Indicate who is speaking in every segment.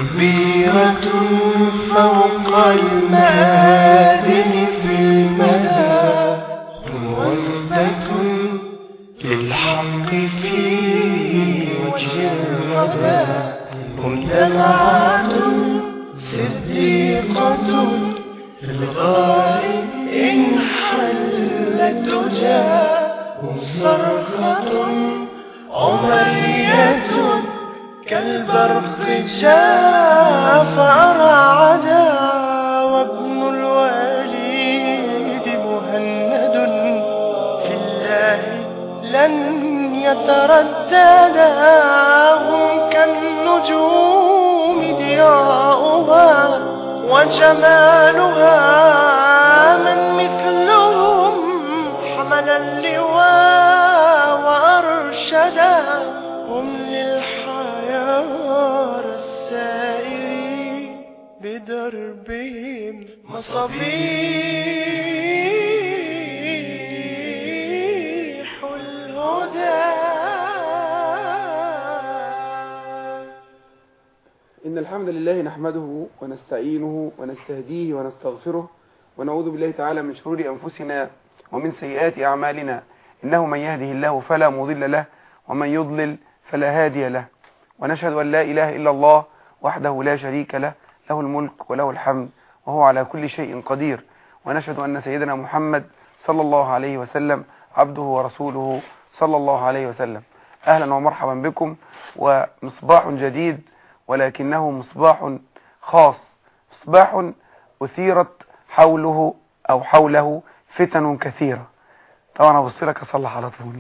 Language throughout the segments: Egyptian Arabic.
Speaker 1: كبيرة فوق المآذن في المدى موردة للحق في وجه الردى هم دمعة صديقة في الغار إن حل الدجى هم صرخة عمرية كالبرق جاء فرعدا وابن الوليد مهند في الله لن يترددا هم كالنجوم ضياؤها وجمالها من مثلهم حمل اللواء وأرشدا هم للحيار السائرين بدربهم مصابيح الهدى
Speaker 2: إن الحمد لله نحمده ونستعينه ونستهديه ونستغفره ونعوذ بالله تعالى من شرور أنفسنا ومن سيئات أعمالنا إنه من يهده الله فلا مضل له ومن يضلل فلا هادي له ونشهد أن لا إله إلا الله وحده لا شريك له له الملك وله الحمد وهو على كل شيء قدير ونشهد أن سيدنا محمد صلى الله عليه وسلم عبده ورسوله صلى الله عليه وسلم أهلا ومرحبا بكم ومصباح جديد ولكنه مصباح خاص مصباح أثيرت حوله أو حوله فتن كثيرة طبعا أبص لك أصلح على طول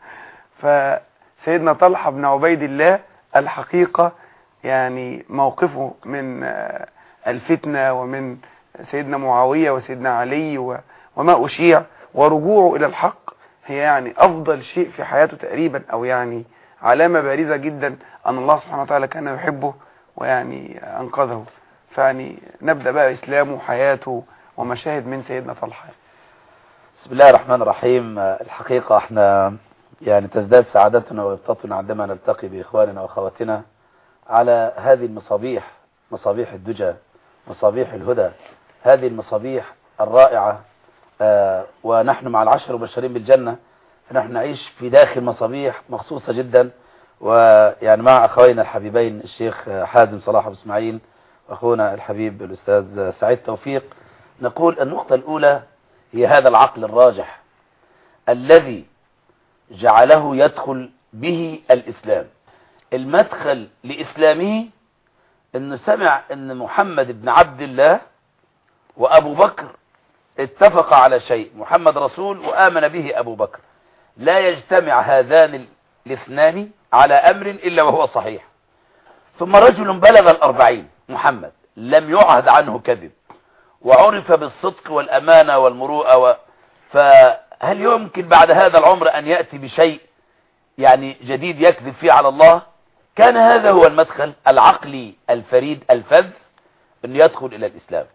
Speaker 2: فسيدنا طلحة بن عبيد الله الحقيقة يعني موقفه من الفتنة ومن سيدنا معاوية وسيدنا علي وما أشيع ورجوعه إلى الحق هي يعني أفضل شيء في حياته تقريبا أو يعني علامة بارزة جدا أن الله سبحانه وتعالى كان يحبه ويعني أنقذه فيعني نبدأ بقى إسلامه وحياته ومشاهد من سيدنا طلحة
Speaker 3: بسم الله الرحمن الرحيم الحقيقة احنا يعني تزداد سعادتنا وغبطتنا عندما نلتقي بإخواننا وأخواتنا على هذه المصابيح مصابيح الدجى مصابيح الهدى هذه المصابيح الرائعة آه ونحن مع العشر مبشرين بالجنة فنحن نعيش في داخل مصابيح مخصوصة جدا ويعني مع أخوينا الحبيبين الشيخ حازم صلاح أبو اسماعيل وأخونا الحبيب الأستاذ سعيد توفيق نقول النقطة الأولى هي هذا العقل الراجح الذي جعله يدخل به الإسلام المدخل لإسلامه أنه سمع أن محمد بن عبد الله وأبو بكر اتفق على شيء محمد رسول وآمن به أبو بكر لا يجتمع هذان الاثنان على أمر إلا وهو صحيح ثم رجل بلغ الأربعين محمد لم يعهد عنه كذب وعرف بالصدق والأمانة والمروءة و... فهل يمكن بعد هذا العمر أن يأتي بشيء يعني جديد يكذب فيه على الله كان هذا هو المدخل العقلي الفريد الفذ أن يدخل إلى الإسلام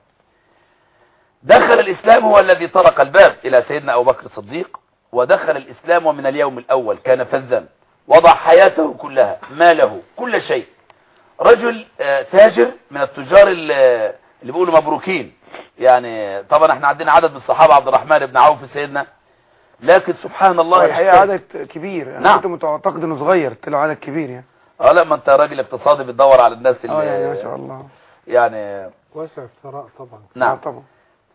Speaker 3: دخل الإسلام هو الذي طرق الباب إلى سيدنا أبو بكر الصديق ودخل الإسلام ومن اليوم الأول كان فذا وضع حياته كلها ماله كل شيء رجل تاجر من التجار اللي بيقولوا مبروكين يعني طبعا احنا عندنا عدد من الصحابة عبد الرحمن بن عوف سيدنا لكن سبحان الله
Speaker 2: الحقيقة عدد كبير انا
Speaker 3: نعم.
Speaker 2: كنت متعتقد انه صغير طلع عدد كبير يعني
Speaker 3: اه لا ما انت راجل اقتصادي بتدور على الناس اللي
Speaker 2: اه يعني ما شاء الله
Speaker 3: يعني
Speaker 4: واسع الثراء طبعا
Speaker 2: آه
Speaker 3: نعم
Speaker 2: طبعا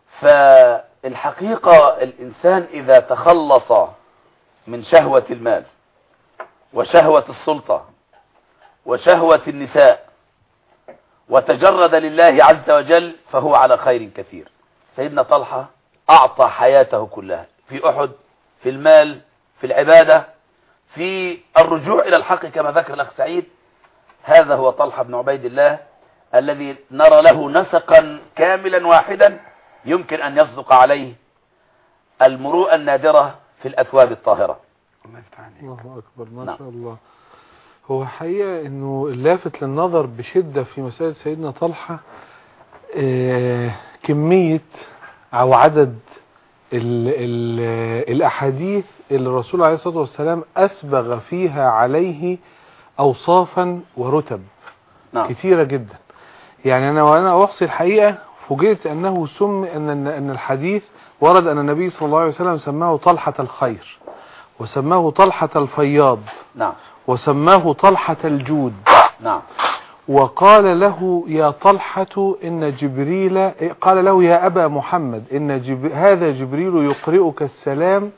Speaker 3: فالحقيقة الإنسان إذا تخلص من شهوة المال وشهوة السلطة وشهوة النساء وتجرد لله عز وجل فهو على خير كثير سيدنا طلحة أعطى حياته كلها في أحد في المال في العبادة في الرجوع إلى الحق كما ذكر الأخ سعيد هذا هو طلحة بن عبيد الله الذي نرى له نسقا كاملا واحدا يمكن أن يصدق عليه المروءة النادرة في الأثواب الطاهرة
Speaker 2: الله يفتح عليك
Speaker 4: الله أكبر ما
Speaker 3: نعم.
Speaker 4: شاء الله هو حقيقة انه اللافت للنظر بشدة في مسألة سيدنا طلحة آه، كمية او عدد ال ال الاحاديث اللي الرسول عليه الصلاة والسلام اسبغ فيها عليه اوصافا ورتب
Speaker 3: نعم
Speaker 4: كثيرة جدا يعني انا وانا احصي الحقيقة فوجئت انه سم ان ان الحديث ورد ان النبي صلى الله عليه وسلم سماه طلحة الخير وسماه طلحة الفياض
Speaker 3: نعم
Speaker 4: وسماه طلحة الجود
Speaker 3: نعم
Speaker 4: وقال له يا طلحة إن جبريل قال له يا أبا محمد إن جب هذا جبريل يقرئك السلام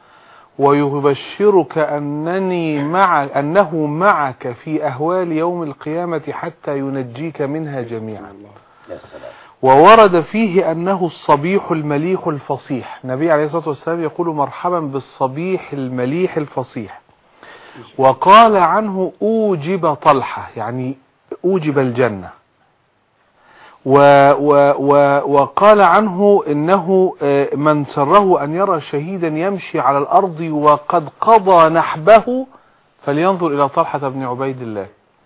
Speaker 4: ويبشرك أنني مع أنه معك في أهوال يوم القيامة حتى ينجيك منها جميعا
Speaker 3: يا سلام
Speaker 4: وورد فيه أنه الصبيح المليح الفصيح النبي عليه الصلاة والسلام يقول مرحبا بالصبيح المليح الفصيح وقال عنه أوجب طلحة يعني أوجب الجنة و و و وقال عنه إنه آه، من سره أن يرى شهيدا يمشي على الأرض وقد قضى نحبه فلينظر إلى طلحة بن عبيد الله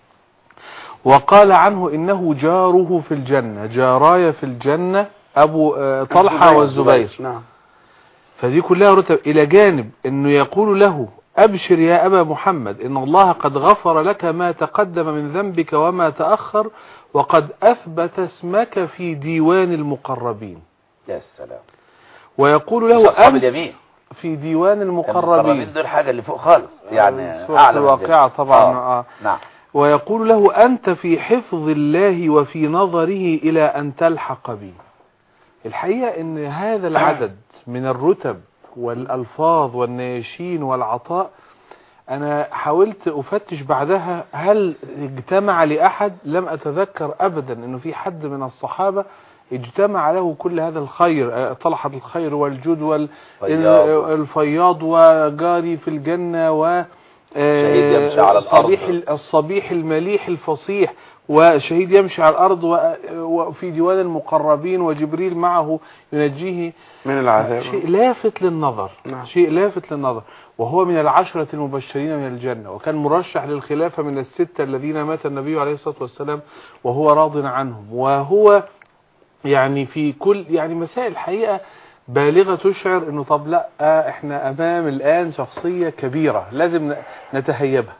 Speaker 4: وقال عنه إنه جاره في الجنة جاراي في الجنة أبو آه، طلحة والزبير
Speaker 2: نعم
Speaker 4: فدي كلها رتب إلى جانب أنه يقول له أبشر يا أبا محمد إن الله قد غفر لك ما تقدم من ذنبك وما تأخر وقد أثبت اسمك في ديوان المقربين
Speaker 3: يا سلام
Speaker 4: ويقول
Speaker 3: مش
Speaker 4: له
Speaker 3: أصحاب
Speaker 4: أنت
Speaker 3: اليمين
Speaker 4: في ديوان
Speaker 3: المقربين
Speaker 4: المقربين
Speaker 3: دول حاجة اللي فوق خالص يعني
Speaker 4: سورة
Speaker 3: أعلى من
Speaker 4: الواقعة
Speaker 3: ذلك.
Speaker 4: طبعا
Speaker 3: آه.
Speaker 4: آه.
Speaker 3: نعم
Speaker 4: ويقول له أنت في حفظ الله وفي نظره إلى أن تلحق بي الحقيقة أن هذا العدد من الرتب والألفاظ والنياشين والعطاء أنا حاولت أفتش بعدها هل اجتمع لأحد لم أتذكر أبدا أنه في حد من الصحابة اجتمع له كل هذا الخير آه، طلحة الخير والجد
Speaker 3: فياض.
Speaker 4: والفياض وجاري في الجنة و
Speaker 3: شهيد يمشي على الأرض.
Speaker 4: صبيح الصبيح المليح الفصيح وشهيد يمشي على الأرض و- وفي ديوان المقربين وجبريل معه ينجيه
Speaker 2: من العذاب
Speaker 4: شيء لافت للنظر
Speaker 2: نعم.
Speaker 4: شيء لافت للنظر وهو من العشرة المبشرين من الجنة وكان مرشح للخلافة من الستة الذين مات النبي عليه الصلاة والسلام وهو راض عنهم وهو يعني في كل يعني مسائل الحقيقة بالغة تشعر انه طب لا آه، احنا امام الان شخصية كبيرة لازم ن- نتهيبها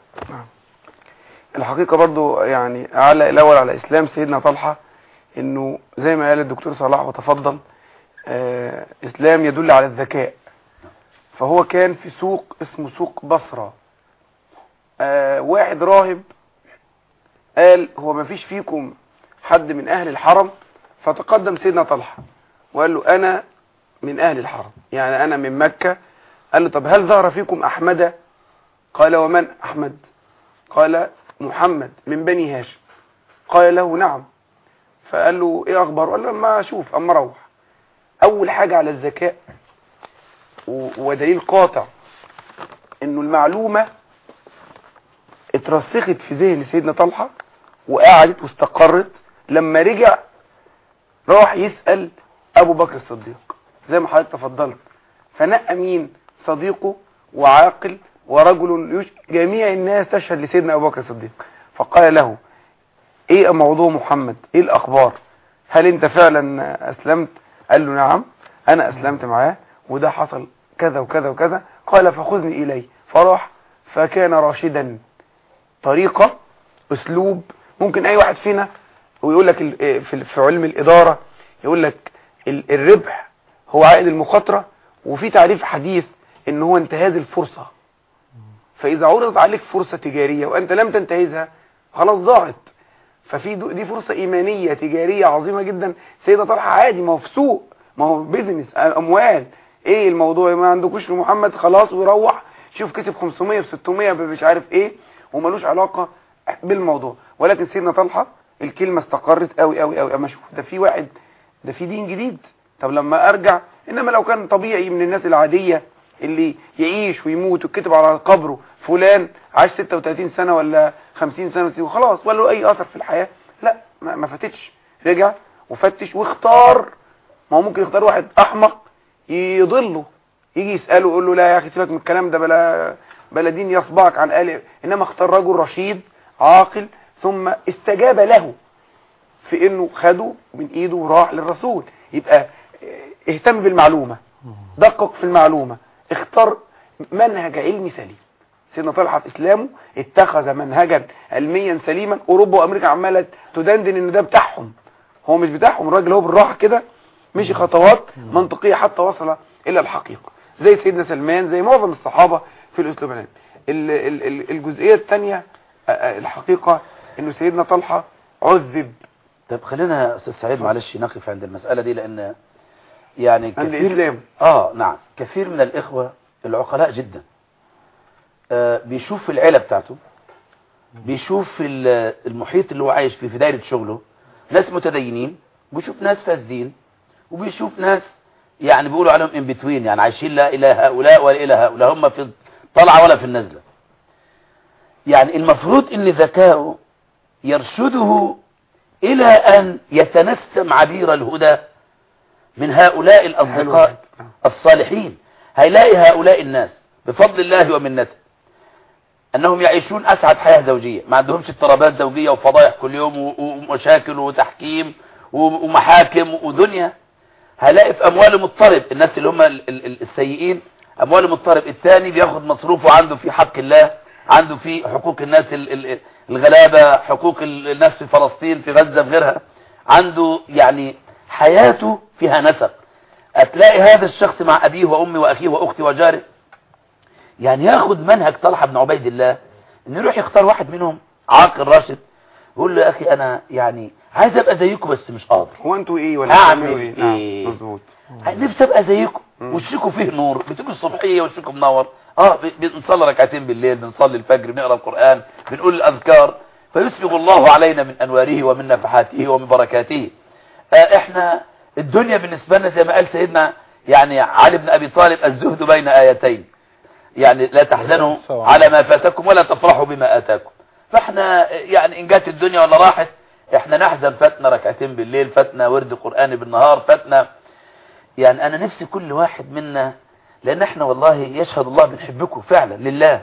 Speaker 2: الحقيقة برضو يعني أعلى الأول على إسلام سيدنا طلحة إنه زي ما قال الدكتور صلاح وتفضل آه إسلام يدل على الذكاء فهو كان في سوق اسمه سوق بصرة آه واحد راهب قال هو ما فيش فيكم حد من أهل الحرم فتقدم سيدنا طلحة وقال له أنا من أهل الحرم يعني أنا من مكة قال له طب هل ظهر فيكم أحمد قال ومن أحمد قال محمد من بني هاشم قال له نعم فقال له ايه اخبار قال له ما اشوف اما اروح اول حاجة على الذكاء و- ودليل قاطع انه المعلومة اترسخت في ذهن سيدنا طلحة وقعدت واستقرت لما رجع راح يسأل ابو بكر الصديق زي ما حضرتك تفضلت فنقى مين صديقه وعاقل ورجل يش... جميع الناس تشهد لسيدنا ابو بكر الصديق فقال له ايه موضوع محمد ايه الاخبار هل انت فعلا اسلمت قال له نعم انا اسلمت معاه وده حصل كذا وكذا وكذا قال فخذني اليه فراح فكان راشدا طريقة اسلوب ممكن اي واحد فينا ويقول لك ال- في في علم الادارة يقول لك ال- الربح هو عائد المخاطرة وفي تعريف حديث ان هو انتهاز الفرصة فاذا عرضت عليك فرصة تجارية وانت لم تنتهزها خلاص ضاعت ففي دو- دي فرصة ايمانية تجارية عظيمة جدا سيدة طلحة عادي ما هو في سوق ما هو بيزنس اموال ايه الموضوع ما عندكوش في محمد خلاص ويروح شوف كسب 500 في 600 مش عارف ايه وملوش علاقة بالموضوع ولكن سيدنا طلحة الكلمة استقرت قوي قوي قوي اما شوف ده في واحد ده في دين جديد طب لما ارجع انما لو كان طبيعي من الناس العادية اللي يعيش ويموت ويتكتب على قبره فلان عاش 36 سنة ولا 50 سنة وخلاص ولا له اي اثر في الحياة لا ما ما فاتتش رجع وفتش واختار ما هو ممكن يختار واحد احمق يضله يجي يسأله يقول له لا يا اخي سيبك من الكلام ده بلا بلا دين يصبعك عن آل انما اختار رجل رشيد عاقل ثم استجاب له في انه خده من ايده وراح للرسول يبقى اه، اهتم بالمعلومة دقق في المعلومة اختار منهج علمي سليم سيدنا طلحة في اسلامه اتخذ منهجا علميا سليما اوروبا وامريكا عمالة تدندن ان ده بتاعهم هو مش بتاعهم الراجل هو بالراحه كده مشي خطوات منطقيه حتى وصل الى الحقيقه زي سيدنا سلمان زي معظم الصحابه في الاسلوب العلمي ال- ال- ال- الجزئيه الثانيه الحقيقه انه سيدنا طلحه عذب
Speaker 3: طب خلينا يا استاذ سعيد معلش نقف عند المسألة دي لان يعني
Speaker 2: عند
Speaker 3: كثير
Speaker 2: الاسلام
Speaker 3: اه نعم كثير من الاخوة العقلاء جدا آه بيشوف العيلة بتاعته بيشوف ال- المحيط اللي هو عايش فيه في دايرة شغله ناس متدينين وبيشوف ناس فاسدين وبيشوف ناس يعني بيقولوا عليهم ان بتوين يعني عايشين لا الى هؤلاء ولا الى هؤلاء هم في طلعة ولا في النزلة يعني المفروض ان ذكاؤه يرشده الى ان يتنسم عبير الهدى من هؤلاء الاصدقاء الصالحين هيلاقي هؤلاء الناس بفضل الله ومنته انهم يعيشون اسعد حياة زوجية ما عندهمش اضطرابات زوجية وفضايح كل يوم و- ومشاكل وتحكيم و- ومحاكم ودنيا هلاقي في اموال مضطرب الناس اللي هم ال- ال- ال- السيئين اموال مضطرب الثاني بياخد مصروفه عنده في حق الله عنده في حقوق الناس ال- ال- الغلابة حقوق ال- الناس في فلسطين في غزة في غيرها عنده يعني حياته فيها نسق هتلاقي هذا الشخص مع أبيه وأمي وأخيه وأختي وجاره يعني ياخد منهج طلحة بن عبيد الله انه يروح يختار واحد منهم عاقل راشد يقول له يا أخي أنا يعني عايز أبقى زيكم بس مش قادر
Speaker 2: هو انتوا ايه ولا
Speaker 3: هعمل
Speaker 2: بتعملوا ايه
Speaker 3: إيه؟
Speaker 2: نعم مظبوط
Speaker 3: نفسي ابقى زيكم
Speaker 2: مم.
Speaker 3: وشكوا فيه نور بتيجوا الصبحيه وشكوا منور اه ب- بنصلي ركعتين بالليل بنصلي الفجر بنقرا القران بنقول الاذكار فيسبغ الله علينا من انواره ومن نفحاته ومن بركاته آه احنا الدنيا بالنسبه لنا زي ما قال سيدنا يعني علي بن ابي طالب الزهد بين ايتين يعني لا تحزنوا
Speaker 4: سواء.
Speaker 3: على ما فاتكم ولا تفرحوا بما اتاكم فاحنا يعني ان جت الدنيا ولا راحت احنا نحزن فاتنا ركعتين بالليل فاتنا ورد قرآني بالنهار فاتنا يعني انا نفسي كل واحد منا لان احنا والله يشهد الله بنحبكم فعلا لله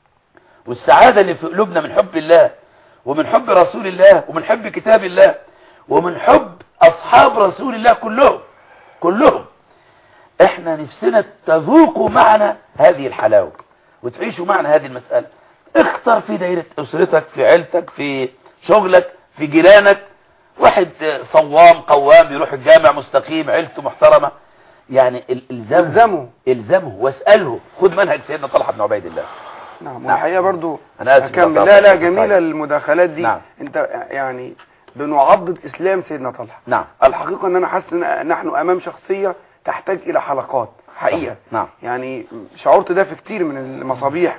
Speaker 3: والسعادة اللي في قلوبنا من حب الله ومن حب رسول الله ومن حب كتاب الله ومن حب اصحاب رسول الله كلهم كلهم احنا نفسنا تذوقوا معنا هذه الحلاوة وتعيشوا معنا هذه المسألة اختر في دائرة اسرتك في عيلتك في شغلك في جيرانك واحد صوام قوام يروح الجامع مستقيم عيلته محترمة يعني ال- الزمه
Speaker 2: الزمه
Speaker 3: الزمه واسأله خد منهج سيدنا طلحة بن عبيد الله
Speaker 2: نعم والحقيقه برضو
Speaker 3: انا اسف
Speaker 2: أكمل
Speaker 3: بقى.
Speaker 2: لا لا جميلة المداخلات دي
Speaker 3: نعم.
Speaker 2: انت يعني بنعضد اسلام سيدنا طلحة
Speaker 3: نعم
Speaker 2: الحقيقة ان انا حاسس ان نحن امام شخصية تحتاج الى حلقات حقيقة
Speaker 3: نعم
Speaker 2: يعني شعرت ده في كتير من المصابيح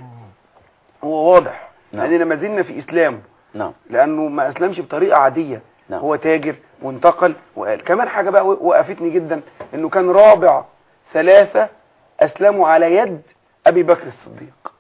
Speaker 2: هو واضح
Speaker 3: نعم.
Speaker 2: لاننا ما زلنا في اسلامه
Speaker 3: نعم
Speaker 2: لانه ما اسلمش بطريقة عادية
Speaker 3: نعم.
Speaker 2: هو تاجر وانتقل وقال كمان حاجة بقى وقفتني جدا انه كان رابع ثلاثة اسلموا على يد ابي بكر الصديق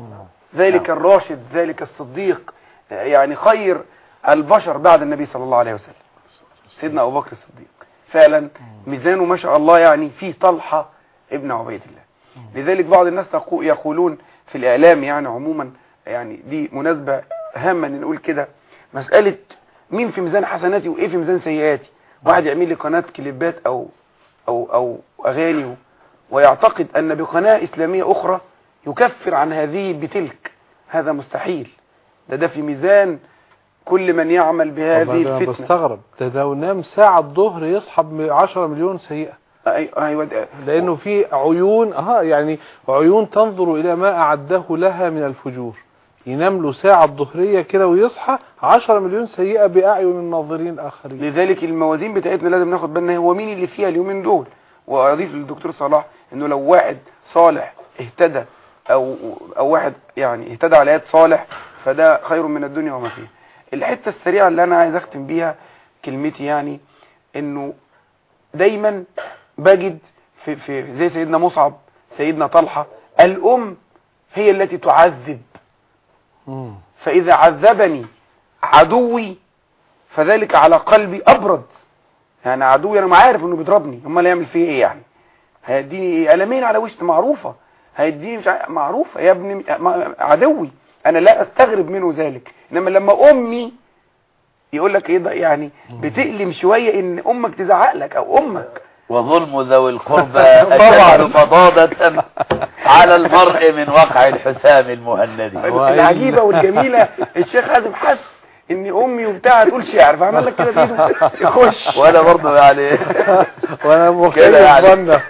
Speaker 2: ذلك
Speaker 3: نعم.
Speaker 2: الراشد ذلك الصديق يعني خير البشر بعد النبي صلى الله عليه وسلم سيدنا ابو بكر الصديق فعلا ميزانه ما شاء الله يعني فيه طلحة ابن عبيد الله لذلك بعض الناس تقو- يقولون في الاعلام يعني عموما يعني دي مناسبة هامة ان نقول كده مسألة مين في ميزان حسناتي وايه في ميزان سيئاتي واحد يعمل لي قناة كليبات او او او اغاني و- ويعتقد ان بقناة اسلامية اخرى يكفر عن هذه بتلك هذا مستحيل ده ده في ميزان كل من يعمل بهذه
Speaker 4: والله ده أنا
Speaker 2: الفتنة
Speaker 4: بستغرب ده لو نام ساعة الظهر يصحى ب 10 مليون سيئة
Speaker 2: أي- ايوه ده-
Speaker 4: لانه في عيون اه يعني عيون تنظر الى ما اعده لها من الفجور ينام له ساعة الظهرية كده ويصحى 10 مليون سيئة بأعين الناظرين آخرين
Speaker 2: لذلك الموازين بتاعتنا لازم ناخد بالنا هو مين اللي فيها اليومين دول واضيف للدكتور صلاح انه لو واحد صالح اهتدى او او واحد يعني اهتدى على يد صالح فده خير من الدنيا وما فيها الحته السريعه اللي انا عايز اختم بيها كلمتي يعني انه دايما بجد في, في زي سيدنا مصعب سيدنا طلحه الام هي التي تعذب
Speaker 4: مم.
Speaker 2: فإذا عذبني عدوي فذلك على قلبي أبرد يعني عدوي أنا ما عارف إنه بيضربني امال يعمل فيه إيه يعني هيديني إيه ألمين على وش معروفة هيديني مش عارف- معروفة يا ابني ما- عدوي أنا لا أستغرب منه ذلك إنما لما أمي يقول لك إيه ده يعني بتألم شوية إن أمك تزعق لك أو أمك
Speaker 3: وظلم ذوي القربى
Speaker 2: طبعاً.
Speaker 3: أشد مضادة على المرء من وقع الحسام المهندي
Speaker 2: العجيبة والجميلة الشيخ حازم حس ان امي وبتاع تقول شعر فعمل لك كده بايده يخش
Speaker 3: وانا برضه يعني
Speaker 4: وانا مخيل
Speaker 3: كده يعني.
Speaker 4: ظنك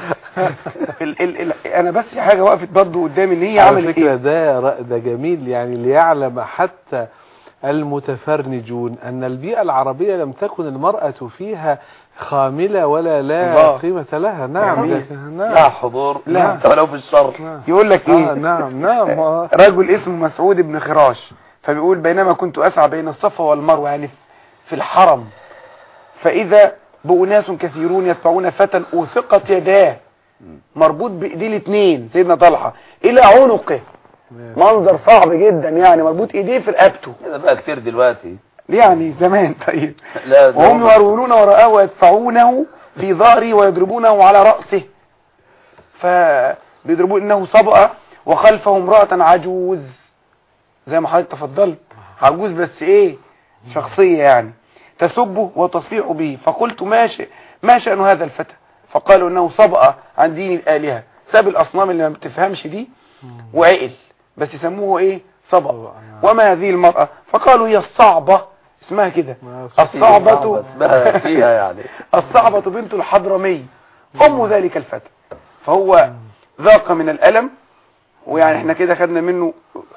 Speaker 2: ال ال ال انا بس في حاجه وقفت برضه قدامي ان هي
Speaker 4: على
Speaker 2: عملت
Speaker 4: فكرة
Speaker 2: ايه
Speaker 4: ده ر- ده جميل يعني ليعلم حتى المتفرنجون أن البيئة العربية لم تكن المرأة فيها خاملة ولا لا
Speaker 2: الله.
Speaker 4: قيمة لها نعم
Speaker 2: جميل.
Speaker 4: ده- نعم
Speaker 3: لا حضور
Speaker 2: لا.
Speaker 3: لا ولو في الشر
Speaker 4: نعم.
Speaker 2: يقول لك
Speaker 4: آه
Speaker 2: ايه
Speaker 4: نعم نعم آه.
Speaker 2: رجل اسمه مسعود بن خراش فبيقول بينما كنت اسعى بين الصفا والمروه يعني في الحرم فاذا بأناس كثيرون يدفعون فتى اوثقت يداه مربوط بايديه الاثنين سيدنا طلحه الى عنقه منظر صعب جدا يعني مربوط ايديه في رقبته
Speaker 3: كده بقى كتير دلوقتي
Speaker 2: يعني زمان طيب
Speaker 3: لا ده
Speaker 2: وهم
Speaker 3: هم-
Speaker 2: يرولون وراءه ويدفعونه في ظهره ويضربونه على رأسه فبيضربون انه صبأ وخلفه امرأة عجوز زي ما حضرتك تفضلت عجوز بس ايه شخصية يعني تسبه وتصيح به فقلت ما ش- ما شأن هذا الفتى فقالوا انه صبأ عن دين الآلهة ساب الأصنام اللي ما بتفهمش دي وعقل بس يسموه ايه صبأ وما هذه المرأة فقالوا هي الصعبة اسمها كده
Speaker 4: ما
Speaker 2: الصعبة
Speaker 3: اسمها فيها يعني
Speaker 2: الصعبة بنت الحضرمي أم ذلك الفتى فهو ذاق من الألم ويعني احنا كده خدنا منه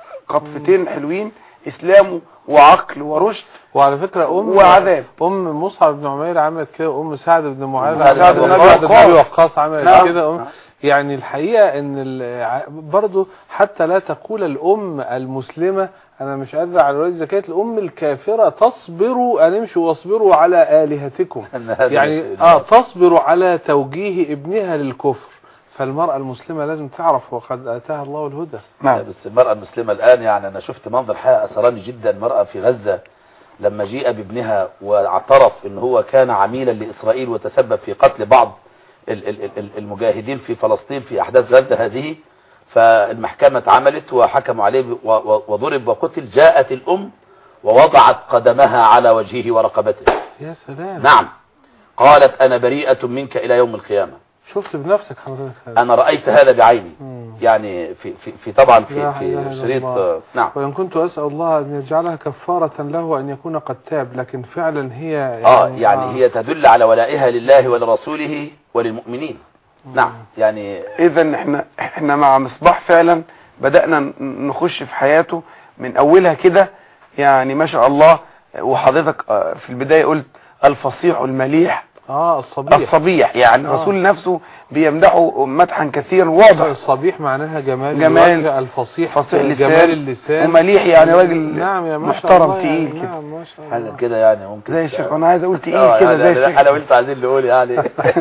Speaker 2: قطفتين حلوين إسلام وعقل ورشد
Speaker 4: وعلى فكرة أم
Speaker 2: وعذاب.
Speaker 4: أم مصعب بن عمير عملت كده أم سعد بن معاذ
Speaker 3: سعد
Speaker 4: عملت
Speaker 3: بن
Speaker 4: كده،
Speaker 3: أبي
Speaker 4: سعد بن
Speaker 2: وقاص.
Speaker 4: أبي وقاص عملت
Speaker 2: نعم.
Speaker 4: كده أم يعني الحقيقة ان ال- برضو حتى لا تقول الأم المسلمة أنا مش قادر على رواية زكاة الأم الكافرة تصبروا أن امشوا واصبروا على آلهتكم
Speaker 3: أن هذا
Speaker 4: يعني
Speaker 3: شيء.
Speaker 4: آه تصبر على توجيه ابنها للكفر فالمرأة المسلمة لازم تعرف وقد آتاها الله الهدى
Speaker 2: نعم
Speaker 3: بس المرأة المسلمة الآن يعني أنا شفت منظر حقيقة أثرني جدا المرأة في غزة لما جيء بابنها واعترف ان هو كان عميلا لإسرائيل وتسبب في قتل بعض ال- ال- ال- المجاهدين في فلسطين في أحداث غزة هذه فالمحكمة اتعملت وحكموا عليه ب- و- و- وضرب وقتل جاءت الأم ووضعت قدمها على وجهه ورقبته
Speaker 4: يا سلام
Speaker 3: نعم قالت أنا بريئة منك إلى يوم القيامة
Speaker 4: شفت بنفسك حضرتك هذا
Speaker 3: أنا رأيت هذا بعيني
Speaker 4: مم.
Speaker 3: يعني في, في, في طبعا
Speaker 4: لا
Speaker 3: في,
Speaker 4: إله
Speaker 3: في
Speaker 4: إلا
Speaker 3: شريط
Speaker 4: الله.
Speaker 3: آه، نعم
Speaker 4: وإن كنت أسأل الله أن يجعلها كفارة له وأن يكون قد تاب لكن فعلا هي يعني
Speaker 3: اه يعني هي تدل على ولائها لله ولرسوله وللمؤمنين نعم يعني
Speaker 2: اذا احنا احنا مع مصباح فعلا بدأنا ن- نخش في حياته من اولها كده يعني ما شاء الله وحضرتك آه، في البداية قلت الفصيح المليح
Speaker 4: اه الصبيح
Speaker 2: الصبيح يعني
Speaker 4: آه.
Speaker 2: الرسول نفسه بيمدحه مدحا كثيرا واضح
Speaker 4: الصبيح معناها جمال
Speaker 2: جمال،
Speaker 4: الوجه الفصيح
Speaker 2: فصيح لسان،
Speaker 4: جمال اللسان
Speaker 2: ومليح يعني راجل
Speaker 4: نعم يا ما شاء
Speaker 2: محترم
Speaker 4: الله
Speaker 2: تقيل
Speaker 4: يعني
Speaker 2: كده.
Speaker 4: نعم ما شاء
Speaker 3: حاجة
Speaker 4: الله
Speaker 3: كده يعني ممكن
Speaker 2: زي الشيخ انا عايز اقول تقيل
Speaker 3: آه،
Speaker 2: كده
Speaker 3: يعني
Speaker 2: زي
Speaker 3: انا
Speaker 2: الشيخ
Speaker 3: أنا وانت عايزين نقول يعني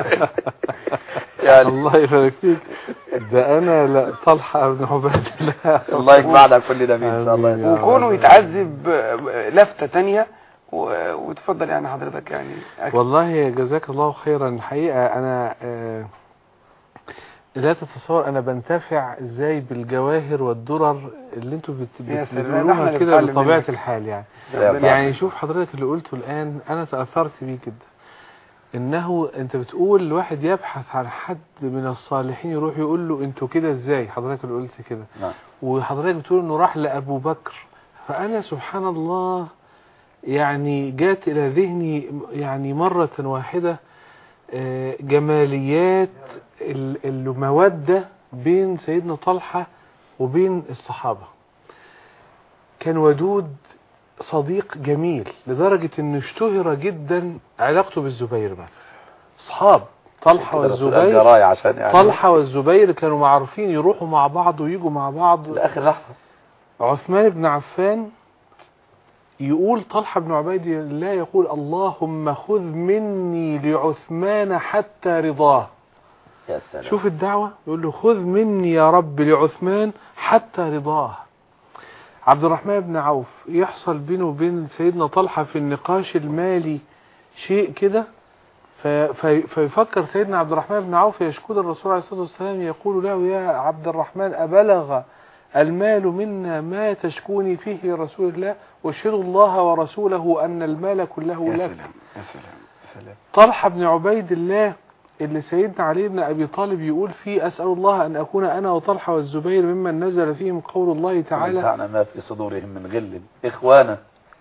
Speaker 3: يعني
Speaker 4: الله يبارك فيك ده انا لا طلحه بن عباد الله
Speaker 3: الله يجمعنا كلنا بيه ان شاء الله
Speaker 4: آمين.
Speaker 2: وكونه يتعذب آه، لفتة تانية و- وتفضل يعني حضرتك يعني أكيد.
Speaker 4: والله جزاك الله خيرا الحقيقة أنا آه، لا تتصور أنا بنتفع إزاي بالجواهر والدرر اللي أنتوا بت-
Speaker 2: يا
Speaker 4: بت-
Speaker 2: سلام، إحنا
Speaker 4: بتقولوها
Speaker 2: اللي
Speaker 4: كده
Speaker 2: بنتعلم
Speaker 4: بطبيعة
Speaker 2: منك.
Speaker 4: الحال يعني
Speaker 3: ربنا
Speaker 4: يعني شوف حضرتك اللي قلته الآن أنا تأثرت بيه جدا إنه أنت بتقول الواحد يبحث عن حد من الصالحين يروح يقول له أنتوا كده إزاي حضرتك اللي قلت كده
Speaker 3: نعم.
Speaker 4: وحضرتك بتقول إنه راح لأبو بكر فأنا سبحان الله يعني جات إلى ذهني يعني مرة واحدة آه، جماليات ال- المودة بين سيدنا طلحة وبين الصحابة كان ودود صديق جميل لدرجة انه اشتهر جدا علاقته بالزبير مثلا اصحاب طلحة
Speaker 3: الرسول
Speaker 4: والزبير
Speaker 3: جراي عشان يعني
Speaker 4: طلحة والزبير كانوا معروفين يروحوا مع بعض ويجوا مع بعض
Speaker 3: لاخر لحظه
Speaker 4: عثمان بن عفان يقول طلحة بن عبيد الله يقول اللهم خذ مني لعثمان حتى رضاه
Speaker 3: يا سلام
Speaker 4: شوف الدعوة يقول له خذ مني يا رب لعثمان حتى رضاه عبد الرحمن بن عوف يحصل بينه وبين سيدنا طلحة في النقاش المالي شيء كده في- في- فيفكر سيدنا عبد الرحمن بن عوف يشكو الرسول عليه الصلاة والسلام يقول له يا عبد الرحمن أبلغ المال منا ما تشكوني فيه يا رسول الله واشهد الله ورسوله أن المال كله
Speaker 2: يا
Speaker 4: لك
Speaker 2: سلام يا سلام يا سلام
Speaker 4: طلحة بن عبيد الله اللي سيدنا علي بن أبي طالب يقول فيه أسأل الله أن أكون أنا وطلحة والزبير ممن نزل فيهم قول الله تعالى
Speaker 3: ونزعنا ما في صدورهم من غل اخوانا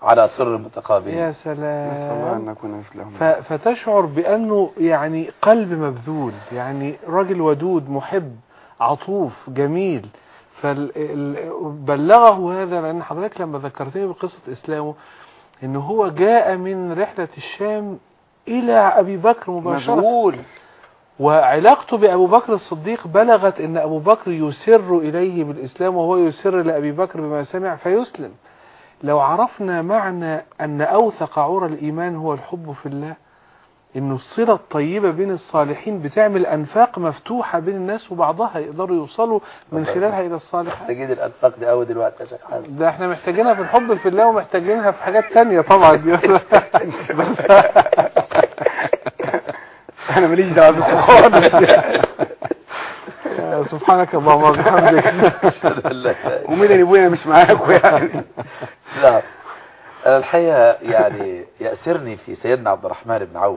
Speaker 3: على سر متقابلين
Speaker 4: يا
Speaker 2: نسأل الله أن
Speaker 4: سلام
Speaker 2: نكون مثلهم
Speaker 4: ف- فتشعر بأنه يعني قلب مبذول يعني راجل ودود محب عطوف جميل فبلغه هذا لأن حضرتك لما ذكرتني بقصة إسلامه إنه هو جاء من رحلة الشام إلى أبي بكر مباشرة
Speaker 2: مشغول
Speaker 4: وعلاقته بأبو بكر الصديق بلغت أن أبو بكر يسر إليه بالإسلام وهو يسر لأبي بكر بما سمع فيسلم لو عرفنا معنى أن أوثق عرى الإيمان هو الحب في الله إنه الصلة الطيبة بين الصالحين بتعمل أنفاق مفتوحة بين الناس وبعضها يقدروا يوصلوا من خلالها إلى الصالحات
Speaker 3: تجد الأنفاق دي قوي دلوقتي يا شيخ حازم
Speaker 4: ده احنا محتاجينها في الحب في الله ومحتاجينها في حاجات تانية طبعا بس
Speaker 2: أنا ماليش دعوة بكم خالص
Speaker 4: سبحانك اللهم وبحمدك
Speaker 3: أشهد أن لا إله إلا
Speaker 2: ومين اللي ابويا مش معاكم يعني
Speaker 3: لا أنا الحقيقة يعني يأسرني في سيدنا عبد الرحمن بن عوف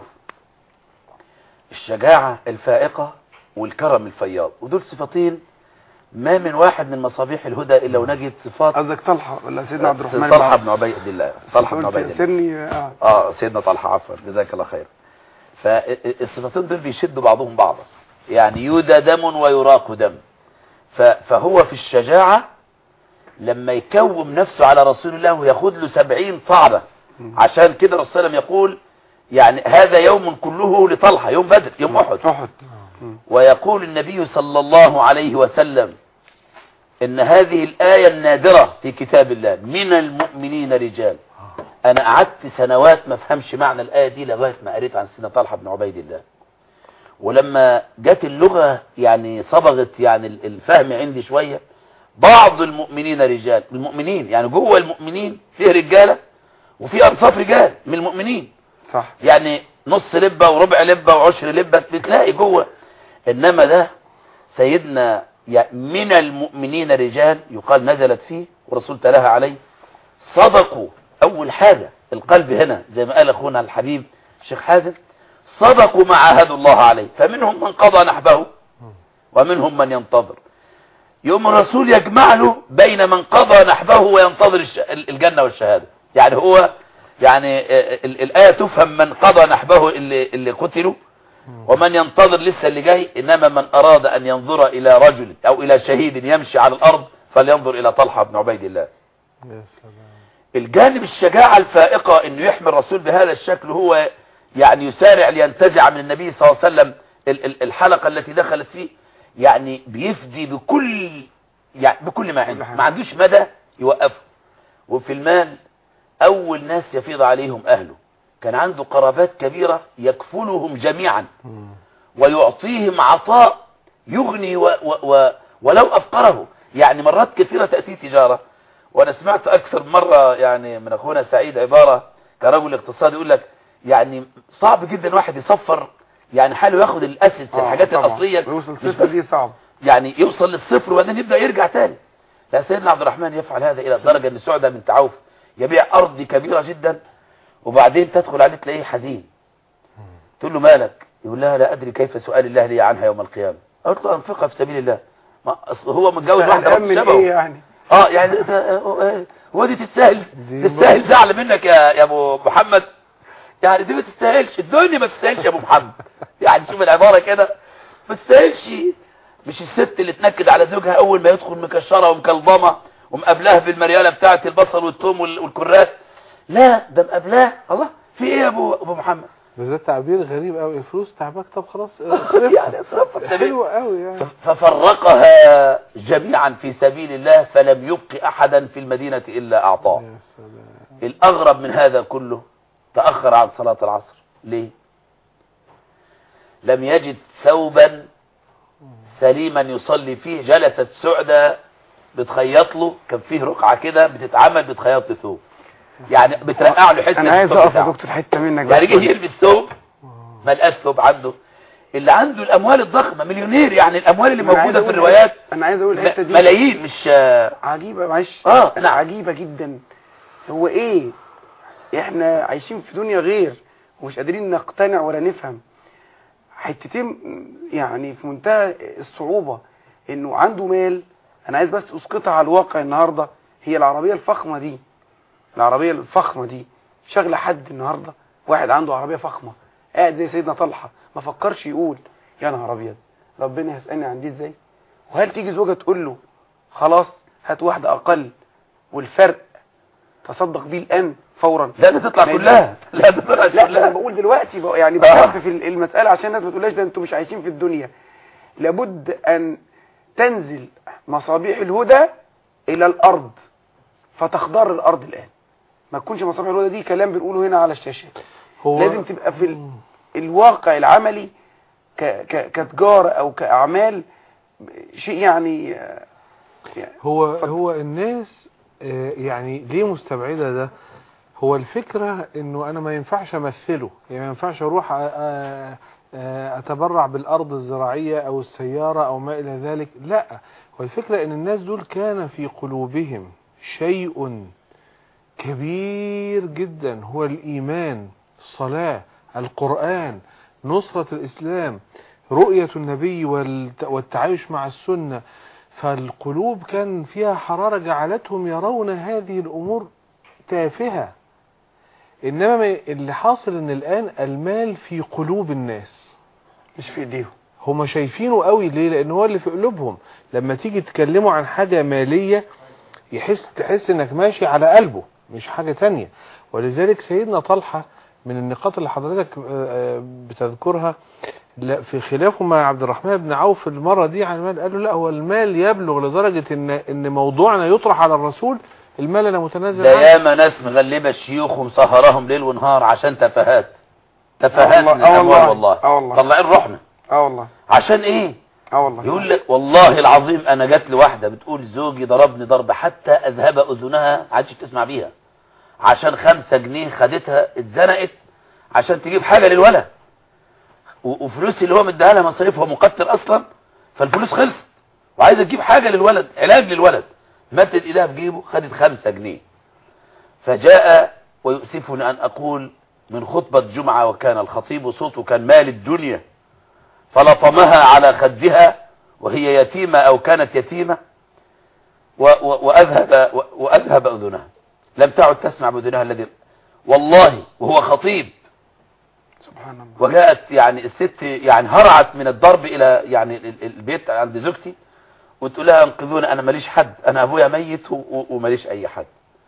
Speaker 3: الشجاعة الفائقة والكرم الفياض ودول صفتين ما من واحد من مصابيح الهدى إلا ونجد صفات
Speaker 2: قصدك طلحة ولا سيدنا عبد الرحمن
Speaker 3: طلحة بن عبيد الله طلحة بن
Speaker 2: قلت
Speaker 3: عبيد الله
Speaker 2: سرني آه.
Speaker 3: اه سيدنا طلحة عفوا جزاك الله خير فالصفتين دول بيشدوا بعضهم بعضا يعني يودى دم ويراق دم ف- فهو في الشجاعة لما يكوم نفسه على رسول الله وياخد له سبعين صعبة عشان كده الرسول صلى الله عليه وسلم يقول يعني هذا يوم كله لطلحة يوم بدر يوم أحد
Speaker 2: أحد
Speaker 3: ويقول النبي صلى الله عليه وسلم ان هذه الآية النادرة في كتاب الله من المؤمنين رجال انا قعدت سنوات ما افهمش معنى الآية دي لغاية ما قريت عن سيدنا طلحة بن عبيد الله ولما جت اللغة يعني صبغت يعني ال- الفهم عندي شوية بعض المؤمنين رجال المؤمنين يعني جوه المؤمنين فيه رجالة وفي انصاف رجال من المؤمنين
Speaker 2: صح
Speaker 3: يعني نص لبة وربع لبة وعشر لبة بتلاقي جوه انما ده سيدنا يعني من المؤمنين رجال يقال نزلت فيه ورسول تلاها عليه صدقوا اول حاجة القلب هنا زي ما قال اخونا الحبيب الشيخ حازم صدقوا ما عاهدوا الله عليه فمنهم من قضى نحبه ومنهم من ينتظر يوم الرسول يجمع له بين من قضى نحبه وينتظر الش- الجنة والشهادة يعني هو يعني آه، ال- الآية تفهم من قضى نحبه اللي, اللي قتلوا ومن ينتظر لسه اللي جاي إنما من أراد أن ينظر إلى رجل أو إلى شهيد يمشي على الأرض فلينظر إلى طلحة بن عبيد الله
Speaker 4: يا سلام
Speaker 3: الجانب الشجاعة الفائقة انه يحمي الرسول بهذا الشكل هو يعني يسارع لينتزع من النبي صلى الله عليه وسلم ال- ال- الحلقة التي دخلت فيه يعني بيفدي بكل يعني بكل ما عنده ما عندوش مدى يوقفه وفي المال اول ناس يفيض عليهم اهله كان عنده قرابات كبيرة يكفلهم جميعا ويعطيهم عطاء يغني و و و ولو أفقره يعني مرات كثيرة تأتي تجارة وأنا سمعت أكثر مرة يعني من أخونا سعيد عبارة كرجل اقتصادي يقول لك يعني صعب جدا واحد يصفر يعني حاله ياخد الأسس
Speaker 2: آه،
Speaker 3: الحاجات
Speaker 2: طبعا.
Speaker 3: الأصلية
Speaker 2: ويوصل
Speaker 3: مش
Speaker 2: صفر
Speaker 3: بس-
Speaker 2: دي صعب
Speaker 3: يعني يوصل للصفر وبعدين يبدأ يرجع تاني لا سيدنا عبد الرحمن يفعل هذا إلى درجة أن سعدة بنت عوف يبيع أرض كبيرة جدا وبعدين تدخل عليه تلاقيه حزين تقول له مالك يقول لها لا أدري كيف سؤال الله لي عنها يوم القيامة قلت له أنفقها في سبيل الله ما أصل هو متجوز واحدة
Speaker 2: قلقان
Speaker 3: رب
Speaker 2: من
Speaker 3: شبهه
Speaker 2: ايه يعني
Speaker 3: اه يعني إنت- آه، هو دي تستاهل
Speaker 4: دي
Speaker 3: تستاهل زعل منك يا يا ابو محمد يعني دي ما تستاهلش الدنيا ما تستاهلش يا ابو محمد يعني شوف العبارة كده ما تستاهلش مش الست اللي تنكد على زوجها اول ما يدخل مكشرة ومكلضمة ومقابلاه بالمريالة بتاعة البصل والثوم وال- والكرات لا ده مقابلاه الله في ايه يا ابو ابو محمد
Speaker 4: بس ده تعبير غريب قوي الفلوس تعباك طب خلاص
Speaker 3: يعني اصرفها في سبيل
Speaker 4: حلو قوي يعني
Speaker 3: ف- ففرقها جميعا في سبيل الله فلم يبق احدا في المدينة الا اعطاه
Speaker 4: يا سلام
Speaker 3: الأغرب من هذا كله تأخر عن صلاة العصر ليه لم يجد ثوبا سليما يصلي فيه جلست سعدة بتخيط له كان فيه رقعة كده بتتعمل بتخيط له ثوب يعني بترقع له حتة
Speaker 2: انا عايز
Speaker 3: من الثوب
Speaker 2: اقف يا
Speaker 3: بتاعه.
Speaker 2: دكتور حته منك
Speaker 3: يعني
Speaker 2: بس.
Speaker 3: جه يلبس ثوب ما لقاش ثوب عنده اللي عنده الأموال الضخمة مليونير يعني الأموال اللي
Speaker 2: أنا عايز
Speaker 3: موجودة في
Speaker 2: أقول
Speaker 3: الروايات
Speaker 2: انا عايز اقول الحته
Speaker 3: م-
Speaker 2: دي
Speaker 3: ملايين مش
Speaker 2: عجيبه معلش
Speaker 3: آه،
Speaker 2: انا
Speaker 3: نعم.
Speaker 2: عجيبه جدا هو ايه احنا عايشين في دنيا غير ومش قادرين نقتنع ولا نفهم حتتين يعني في منتهى الصعوبه انه عنده مال انا عايز بس اسقطها على الواقع النهارده هي العربيه الفخمه دي العربية الفخمة دي شغلة حد النهاردة واحد عنده عربية فخمة قاعد زي سيدنا طلحة ما فكرش يقول يا نهار ابيض ربنا هيسألني عن دي ازاي وهل تيجي زوجة تقول له خلاص هات واحدة اقل والفرق تصدق بيه الان فورا
Speaker 3: لا ده تطلع
Speaker 2: ما
Speaker 3: كلها لا ده طلعت
Speaker 2: لا انا
Speaker 3: كلها
Speaker 2: بقول دلوقتي بقى يعني
Speaker 3: آه.
Speaker 2: بخفف المسألة عشان الناس ما تقولهاش ده انتوا مش عايشين في الدنيا لابد ان تنزل مصابيح الهدى الى الارض فتخضر الارض الان ما تكونش مصابيح الهدى دي كلام بنقوله هنا على الشاشة
Speaker 4: هو
Speaker 2: لازم تبقى في ال- الواقع العملي ك ك كتجارة او كاعمال شيء يعني آه، يعني
Speaker 4: هو
Speaker 2: اتفضل.
Speaker 4: هو الناس آه، يعني ليه مستبعدة ده هو الفكرة انه انا ما ينفعش امثله يعني ما ينفعش اروح آه، آه، آه، اتبرع بالارض الزراعية او السيارة او ما الى ذلك لا هو الفكرة ان الناس دول كان في قلوبهم شيء كبير جدا هو الايمان الصلاة القرآن نصرة الاسلام رؤية النبي والت- والتعايش مع السنة فالقلوب كان فيها حرارة جعلتهم يرون هذه الأمور تافهة إنما ما- اللي حاصل إن الآن المال في قلوب الناس
Speaker 2: مش في ايديهم
Speaker 4: هما شايفينه قوي ليه لأن هو اللي في قلوبهم لما تيجي تكلموا عن حاجة مالية يحس تحس إنك ماشي على قلبه مش حاجة تانية ولذلك سيدنا طلحة من النقاط اللي حضرتك آه، آه، بتذكرها لا في خلافه مع عبد الرحمن بن عوف المرة دي عن المال قال له لا هو المال يبلغ لدرجة ان ان موضوعنا يطرح على الرسول المال انا متنازل
Speaker 3: ده
Speaker 4: عنه
Speaker 3: ياما ناس مغلبة الشيوخ ومسهرهم ليل ونهار عشان تفاهات تفاهات
Speaker 2: آه
Speaker 3: من
Speaker 2: والله، آه
Speaker 3: الأموال
Speaker 2: والله،
Speaker 3: والله
Speaker 2: آه والله.
Speaker 3: طلعين روحنا
Speaker 2: اه والله
Speaker 3: عشان ايه
Speaker 2: اه والله
Speaker 3: يقول لك والله العظيم انا جات لي واحده بتقول زوجي ضربني ضرب حتى اذهب اذنها عادش تسمع بيها عشان خمسة جنيه خدتها اتزنقت عشان تجيب حاجه للولد و- وفلوس اللي هو مديها لها مصاريف هو مقتر اصلا فالفلوس خلصت وعايزه تجيب حاجه للولد علاج للولد مدت ايديها في جيبه خدت خمسة جنيه فجاء ويؤسفني ان اقول من خطبه جمعه وكان الخطيب صوته كان مال الدنيا فلطمها على خدها وهي يتيمة أو كانت يتيمة و و وأذهب, و وأذهب أذنها لم تعد تسمع بأذنها الذي والله وهو خطيب
Speaker 2: سبحان الله
Speaker 3: وجاءت يعني الست يعني هرعت من الضرب إلى يعني ال- ال- البيت عند زوجتي وتقول لها انقذونا أنا ماليش حد أنا أبويا ميت و- و- وماليش أي حد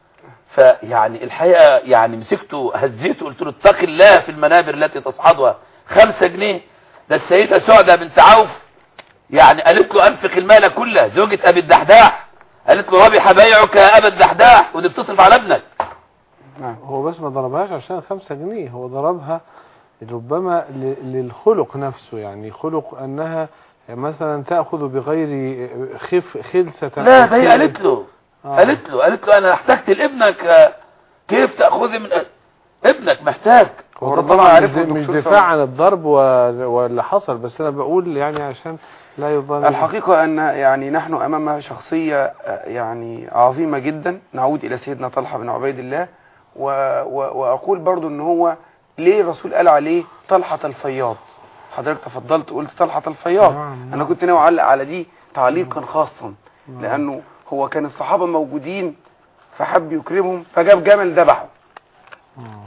Speaker 3: فيعني الحقيقة يعني مسكته هزيته قلت له اتق الله في المنابر التي تصعدها خمسة جنيه ده السيدة سعدة بنت عوف يعني قالت له انفق المال كله زوجة ابي الدحداح قالت له ربح بيعك يا ابا الدحداح ودي بتصرف على ابنك
Speaker 2: نعم
Speaker 4: هو بس ما ضربهاش عشان خمسة جنيه هو ضربها ربما ل- للخلق نفسه يعني خلق انها مثلا تأخذ بغير خف خلسة
Speaker 3: لا ده هي قالت له
Speaker 4: آه.
Speaker 3: قالت له قالت له انا احتجت لابنك آه، كيف تاخذي من ابنك محتاج
Speaker 2: هو
Speaker 4: هو
Speaker 2: ربما
Speaker 4: طبعا
Speaker 2: عرفه
Speaker 4: مش- مش
Speaker 2: الدكتور
Speaker 4: دفاع عن الضرب و- واللي حصل بس انا بقول يعني عشان لا يظن
Speaker 2: الحقيقة أن يعني نحن أمام شخصية آه، يعني عظيمة جدا نعود إلى سيدنا طلحة بن عبيد الله و و وأقول برضو أن هو ليه الرسول قال عليه طلحة الفياض حضرتك تفضلت قلت طلحة الفياض
Speaker 4: نعم،
Speaker 2: أنا
Speaker 4: نعم.
Speaker 2: كنت ناوي أعلق على دي تعليقا خاصا
Speaker 4: نعم.
Speaker 2: لأنه هو كان الصحابة موجودين فحب يكرمهم فجاب جمل ذبحه
Speaker 4: مم.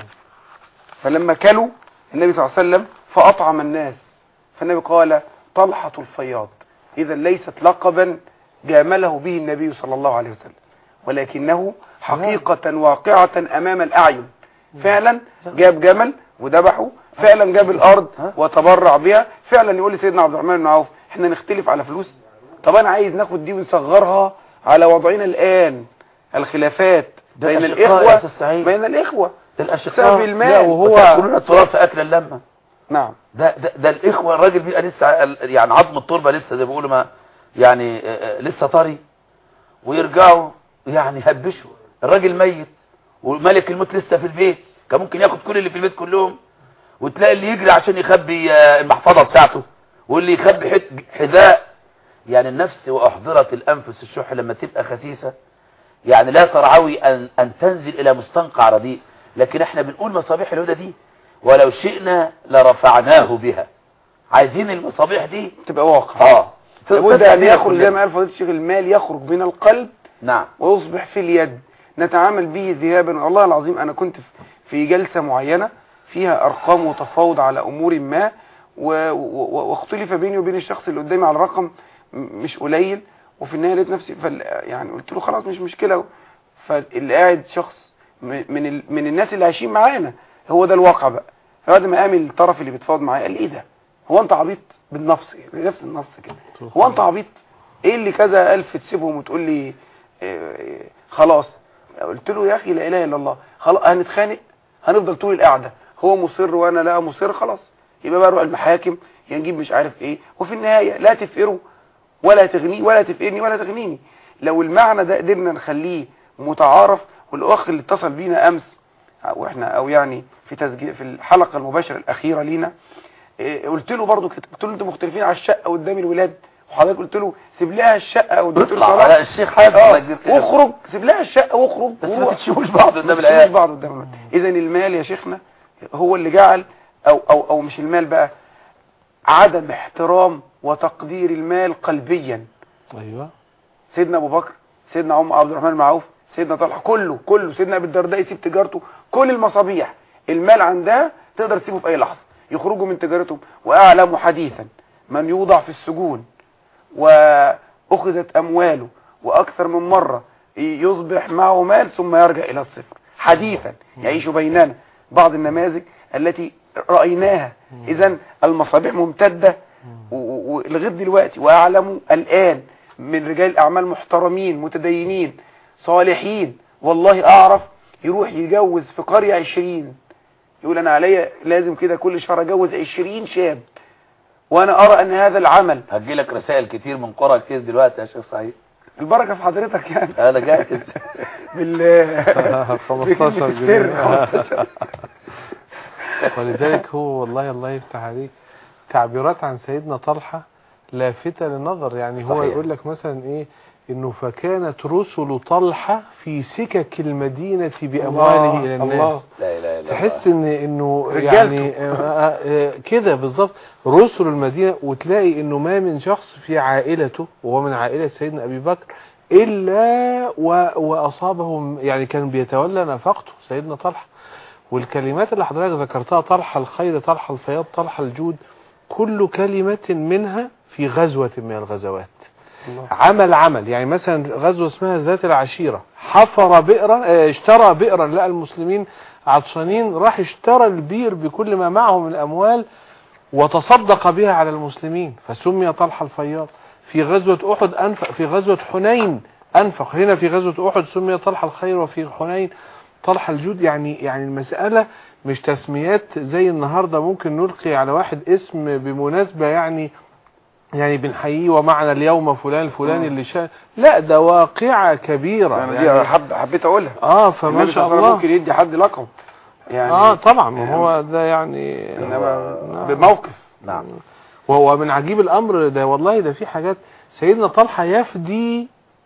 Speaker 2: فلما كلوا النبي صلى الله عليه وسلم فأطعم الناس فالنبي قال طلحة الفياض إذا ليست لقبا جامله به النبي صلى الله عليه وسلم ولكنه حقيقة واقعة أمام الأعين فعلا جاب جمل وذبحه فعلا جاب الأرض وتبرع بها فعلا يقول لي سيدنا عبد الرحمن بن عوف احنا نختلف على فلوس طب أنا عايز ناخد دي ونصغرها على وضعنا الآن الخلافات
Speaker 3: ده
Speaker 2: بين
Speaker 3: الأشقاء يا
Speaker 2: الإخوة
Speaker 3: أستاذ سعيد.
Speaker 2: بين الإخوة
Speaker 3: الاشقاء
Speaker 2: بسبب المال.
Speaker 3: لا وهو وتأكلون التراب في اكل اللمه
Speaker 2: نعم
Speaker 3: ده ده, ده الاخوه الراجل بيبقى لسه ال- يعني عظم التربه لسه زي ما بيقولوا ما يعني آه، آه، لسه طري ويرجعوا يعني يهبشوا الراجل ميت وملك الموت لسه في البيت كان ممكن ياخد كل اللي في البيت كلهم وتلاقي اللي يجري عشان يخبي آه، المحفظه بتاعته واللي يخبي حت- حذاء يعني النفس واحضرت الانفس الشح لما تبقى خسيسه يعني لا ترعوي ان ان تنزل الى مستنقع رديء لكن احنا بنقول مصابيح الهدى دي ولو شئنا لرفعناه بها عايزين المصابيح دي
Speaker 2: تبقى واقع
Speaker 3: اه
Speaker 2: لابد
Speaker 3: تبقى
Speaker 2: ان
Speaker 3: فيها
Speaker 2: يخرج زي
Speaker 3: كلنا.
Speaker 2: ما قال فضيله الشيخ المال يخرج من القلب
Speaker 3: نعم
Speaker 2: ويصبح في اليد نتعامل به ذهابا والله العظيم انا كنت في- في جلسة معينة فيها ارقام وتفاوض على امور ما و- و- واختلف بيني وبين الشخص اللي قدامي على رقم م- مش قليل وفي النهايه لقيت نفسي فال يعني قلت له خلاص مش مشكله فاللي قاعد شخص م- من ال... من الناس اللي عايشين معانا هو ده الواقع بقى فبعد ما قام الطرف اللي بيتفاوض معايا قال لي ايه ده هو انت عبيط بالنفس بنفس النص كده هو انت عبيط ايه اللي كذا الف تسيبهم وتقول لي إيه إيه خلاص قلت له يا اخي لا اله الا الله خلاص هنتخانق هنفضل طول القعده هو مصر وانا لا مصر خلاص يبقى بقى نروح المحاكم يا نجيب مش عارف ايه وفي النهايه لا تفقروا ولا تغني ولا تفقرني ولا تغنيني لو المعنى ده قدرنا نخليه متعارف والاخ اللي اتصل بينا امس واحنا او يعني في تسجيل في الحلقه المباشره الاخيره لينا إيه، قلت له برضو كده قلت له انتوا مختلفين على الشقه قدام الولاد وحضرتك قلت له سيب لها الشقه والدكتور
Speaker 3: اطلع
Speaker 2: صلاح
Speaker 3: على الشيخ حازم
Speaker 2: اه
Speaker 3: الله يجزيه خير.
Speaker 2: واخرج سيب لها الشقه واخرج
Speaker 3: بس ما
Speaker 2: وروح.
Speaker 3: تتشوفوش بعض قدام
Speaker 2: مش
Speaker 3: العيال
Speaker 2: بعض قدام الولاد اذا المال يا شيخنا هو اللي جعل او او او مش المال بقى عدم احترام وتقدير المال قلبيا
Speaker 4: ايوه
Speaker 2: سيدنا ابو بكر سيدنا عمر عبد الرحمن المعوف سيدنا طلحه كله كله سيدنا ابي الدرداء يسيب تجارته كل المصابيح المال عندها تقدر تسيبه في اي لحظه يخرجوا من تجارتهم واعلم حديثا من يوضع في السجون واخذت امواله واكثر من مره يصبح معه مال ثم يرجع الى الصفر حديثا يعيش بيننا بعض النماذج التي رايناها اذا المصابيح ممتده و- و- ولغايه دلوقتي واعلم الان من رجال اعمال محترمين متدينين صالحين والله اعرف يروح يجوز في قريه 20 يقول انا عليا لازم كده كل شهر اجوز 20 شاب وانا ارى ان هذا العمل
Speaker 3: هتجيلك رسائل كتير من قرى كتير دلوقتي يا شيخ سعيد
Speaker 2: البركه في حضرتك يعني
Speaker 3: انا جاهز
Speaker 2: بال
Speaker 4: 15
Speaker 2: السر
Speaker 4: جنيه
Speaker 2: 15
Speaker 4: ولذلك هو والله الله يفتح عليك تعبيرات عن سيدنا طلحة لافتة للنظر يعني هو
Speaker 3: صحيح.
Speaker 4: يقول لك مثلا ايه انه فكانت رسل طلحة في سكك المدينة بأمواله
Speaker 2: الله،
Speaker 4: إلى الناس
Speaker 2: الله.
Speaker 3: لا اله الا
Speaker 4: تحس ان انه
Speaker 2: رجالته.
Speaker 4: يعني آه، آه، آه، كده بالظبط رسل المدينه وتلاقي انه ما من شخص في عائلته وهو من عائله سيدنا ابي بكر الا و- واصابه م- يعني كان بيتولى نفقته سيدنا طلحه والكلمات اللي حضرتك ذكرتها طلحه الخير طلحه الفياض طلحه الجود كل كلمه منها في غزوه من الغزوات
Speaker 2: الله.
Speaker 4: عمل عمل يعني مثلا غزوة اسمها ذات العشيرة حفر بئرا آه، اشترى بئرا لقى المسلمين عطشانين راح اشترى البير بكل ما معه من الأموال وتصدق بها على المسلمين فسمي طلحة الفياض في غزوة أحد أنفق في غزوة حنين أنفق هنا في غزوة أحد سمي طلحة الخير وفي حنين طلحة الجود يعني يعني المسألة مش تسميات زي النهاردة ممكن نلقي على واحد اسم بمناسبة يعني يعني بنحييه ومعنا اليوم فلان الفلاني اللي شاء لا ده واقعة كبيرة
Speaker 2: انا دي
Speaker 4: يعني
Speaker 2: حب حبيت اقولها
Speaker 4: اه فما
Speaker 2: النبي
Speaker 4: شاء
Speaker 2: صلى الله عليه وسلم
Speaker 4: الله
Speaker 2: ممكن يدي حد لقب يعني
Speaker 4: اه طبعا ما هو ده يعني
Speaker 2: انما
Speaker 4: نعم.
Speaker 2: بموقف
Speaker 3: نعم
Speaker 4: وهو من عجيب الامر ده والله ده في حاجات سيدنا طلحه يفدي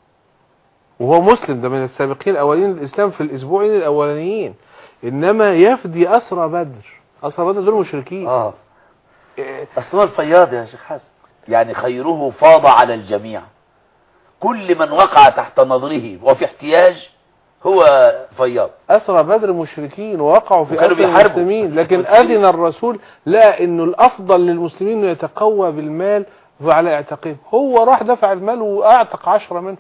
Speaker 4: وهو مسلم ده من السابقين الاولين للاسلام في الاسبوعين الاولانيين انما يفدي اسرى بدر اسرى بدر دول مشركين
Speaker 3: اه
Speaker 4: إيه،
Speaker 3: اصل هو الفياض يا شيخ حسن يعني خيره فاض على الجميع كل من وقع تحت نظره وفي احتياج هو فياض
Speaker 4: اسرى بدر مشركين ووقعوا في
Speaker 3: وكانوا
Speaker 4: اسر
Speaker 3: بيحاربوا.
Speaker 4: المسلمين لكن اذن الرسول لا انه الافضل للمسلمين انه يتقوى بالمال وعلى اعتاقهم هو راح دفع المال واعتق عشرة منهم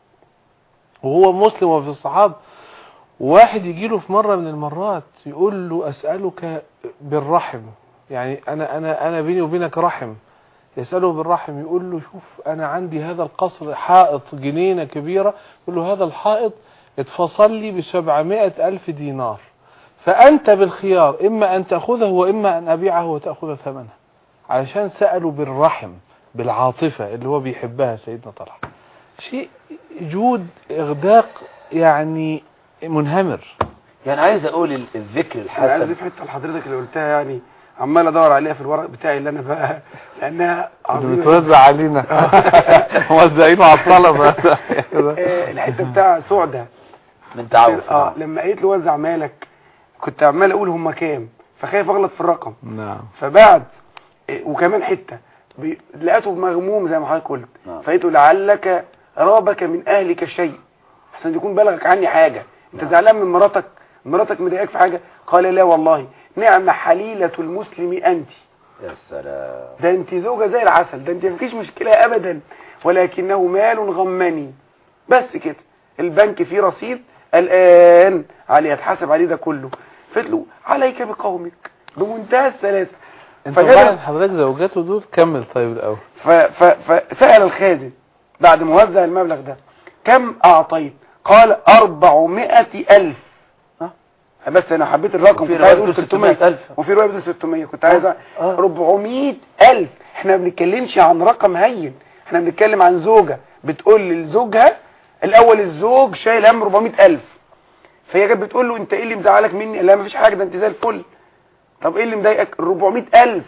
Speaker 4: وهو مسلم وفي الصحابه واحد يجي له في مره من المرات يقول له اسالك بالرحم يعني انا انا انا بيني وبينك رحم يساله بالرحم يقول له شوف انا عندي هذا القصر حائط جنينه كبيره يقول له هذا الحائط اتفصل لي بسبعمائة ألف دينار فأنت بالخيار إما أن تأخذه وإما أن أبيعه وتأخذ ثمنه علشان سألوا بالرحم بالعاطفة اللي هو بيحبها سيدنا طلحة شيء جود إغداق يعني منهمر
Speaker 3: يعني عايز اقول ال- الذكر
Speaker 2: انا عايز
Speaker 3: الحسن
Speaker 2: في حته لحضرتك اللي قلتها يعني عمال ادور عليها في الورق بتاعي اللي انا بقى لانها عظيمه
Speaker 4: بتوزع علينا موزعينه على الطلبة
Speaker 2: آه، الحته بتاع سعده
Speaker 3: من تعوف
Speaker 2: اه
Speaker 3: نعم.
Speaker 2: لما قالت له وزع مالك كنت عمال اقول هم كام فخايف اغلط في الرقم
Speaker 4: نعم
Speaker 2: فبعد إيه، وكمان حته بي- لقيته مغموم زي ما حضرتك قلت
Speaker 3: نعم.
Speaker 2: فقلت له لعلك رابك من اهلك شيء احسن يكون بلغك عني حاجه انت زعلان من مراتك مراتك مضايقاك في حاجه قال لا والله نعم حليله المسلم انت
Speaker 3: يا سلام
Speaker 2: ده انت زوجة زي العسل ده انت مفيش مشكلة ابدا ولكنه مال غمني بس كده البنك فيه رصيد الان علي يتحاسب عليه ده كله فقلت له عليك بقومك بمنتهى السلاسة
Speaker 4: انت
Speaker 2: فجاب-
Speaker 4: بعد حضرتك زوجاته دول كمل طيب الاول
Speaker 2: ف- ف- فسأل الخازن بعد ما وزع المبلغ ده كم اعطيت قال أربعمائة ألف ها؟ بس انا حبيت الرقم
Speaker 3: وفي
Speaker 2: كنت عايز
Speaker 3: رواية
Speaker 2: اقول
Speaker 3: بتقول
Speaker 2: 600
Speaker 3: 600 ألف.
Speaker 2: وفي رواية بتقول 600 كنت عايز
Speaker 3: آه.
Speaker 2: 400 ألف احنا ما بنتكلمش عن رقم هين احنا بنتكلم عن زوجة بتقول لزوجها الاول الزوج شايل هم 400 ألف فهي كانت بتقول له انت ايه اللي مزعلك مني قال لها مفيش حاجة ده انت زي الفل طب ايه اللي مضايقك 400 ألف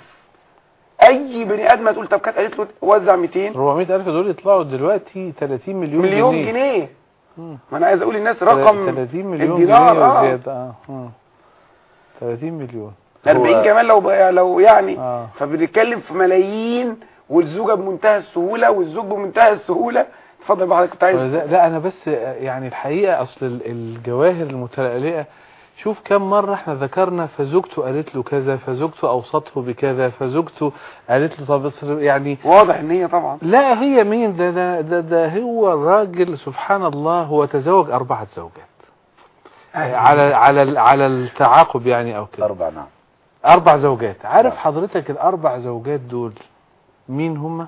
Speaker 2: اي بني ادم هتقول طب كانت قالت له وزع 200
Speaker 4: 400000 دول يطلعوا دلوقتي 30 مليون,
Speaker 2: مليون
Speaker 4: جنيه,
Speaker 2: جنيه
Speaker 4: مم.
Speaker 2: ما انا عايز اقول للناس رقم
Speaker 4: 30 مليون
Speaker 2: الدينار
Speaker 4: جنيه
Speaker 2: اه
Speaker 4: وزيادة اه اه 30 مليون
Speaker 2: 40
Speaker 3: هو-
Speaker 2: كمان لو بقى لو يعني
Speaker 4: اه
Speaker 2: فبنتكلم في ملايين والزوجه بمنتهى السهوله والزوج بمنتهى السهوله اتفضل بقى حضرتك كنت عايز
Speaker 4: وز- لا انا بس يعني الحقيقة اصل ال- الجواهر المتلألئة شوف كم مرة احنا ذكرنا فزوجته قالت له كذا فزوجته اوصته بكذا فزوجته قالت له طب بس يعني
Speaker 2: واضح ان هي طبعا
Speaker 4: لا هي مين ده ده ده, ده هو الراجل سبحان الله هو تزوج أربعة زوجات على على ال- على التعاقب يعني أو كده
Speaker 3: أربع نعم
Speaker 4: أربع زوجات عارف
Speaker 3: نعم.
Speaker 4: حضرتك الأربع زوجات دول مين هم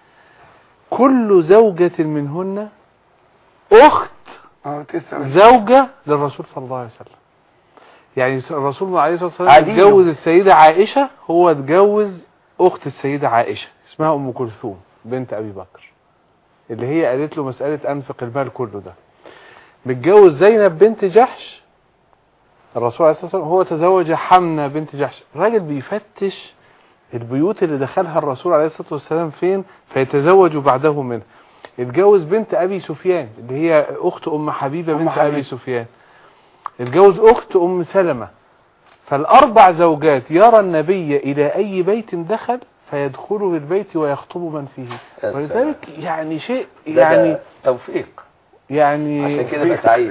Speaker 4: كل زوجة منهن أخت
Speaker 2: اه تسعة
Speaker 4: زوجة للرسول صلى الله عليه وسلم يعني الرسول عليه الصلاة والسلام
Speaker 2: عديله.
Speaker 4: اتجوز السيدة عائشة هو اتجوز أخت السيدة عائشة اسمها أم كلثوم بنت أبي بكر اللي هي قالت له مسألة أنفق المال كله ده متجوز زينب بنت جحش الرسول عليه الصلاة والسلام هو تزوج حمنة بنت جحش الراجل بيفتش البيوت اللي دخلها الرسول عليه الصلاة والسلام فين فيتزوج بعده منها اتجوز بنت أبي سفيان اللي هي أخت أم حبيبة
Speaker 2: أم
Speaker 4: بنت
Speaker 2: حبيبة.
Speaker 4: أبي سفيان اتجوز أخت أم سلمة فالأربع زوجات يرى النبي إلى أي بيت دخل فيدخله البيت ويخطب من فيه
Speaker 3: يا سلام.
Speaker 4: ولذلك يعني شيء
Speaker 3: ده
Speaker 4: يعني
Speaker 3: ده توفيق
Speaker 4: يعني
Speaker 3: عشان كده ده سعيد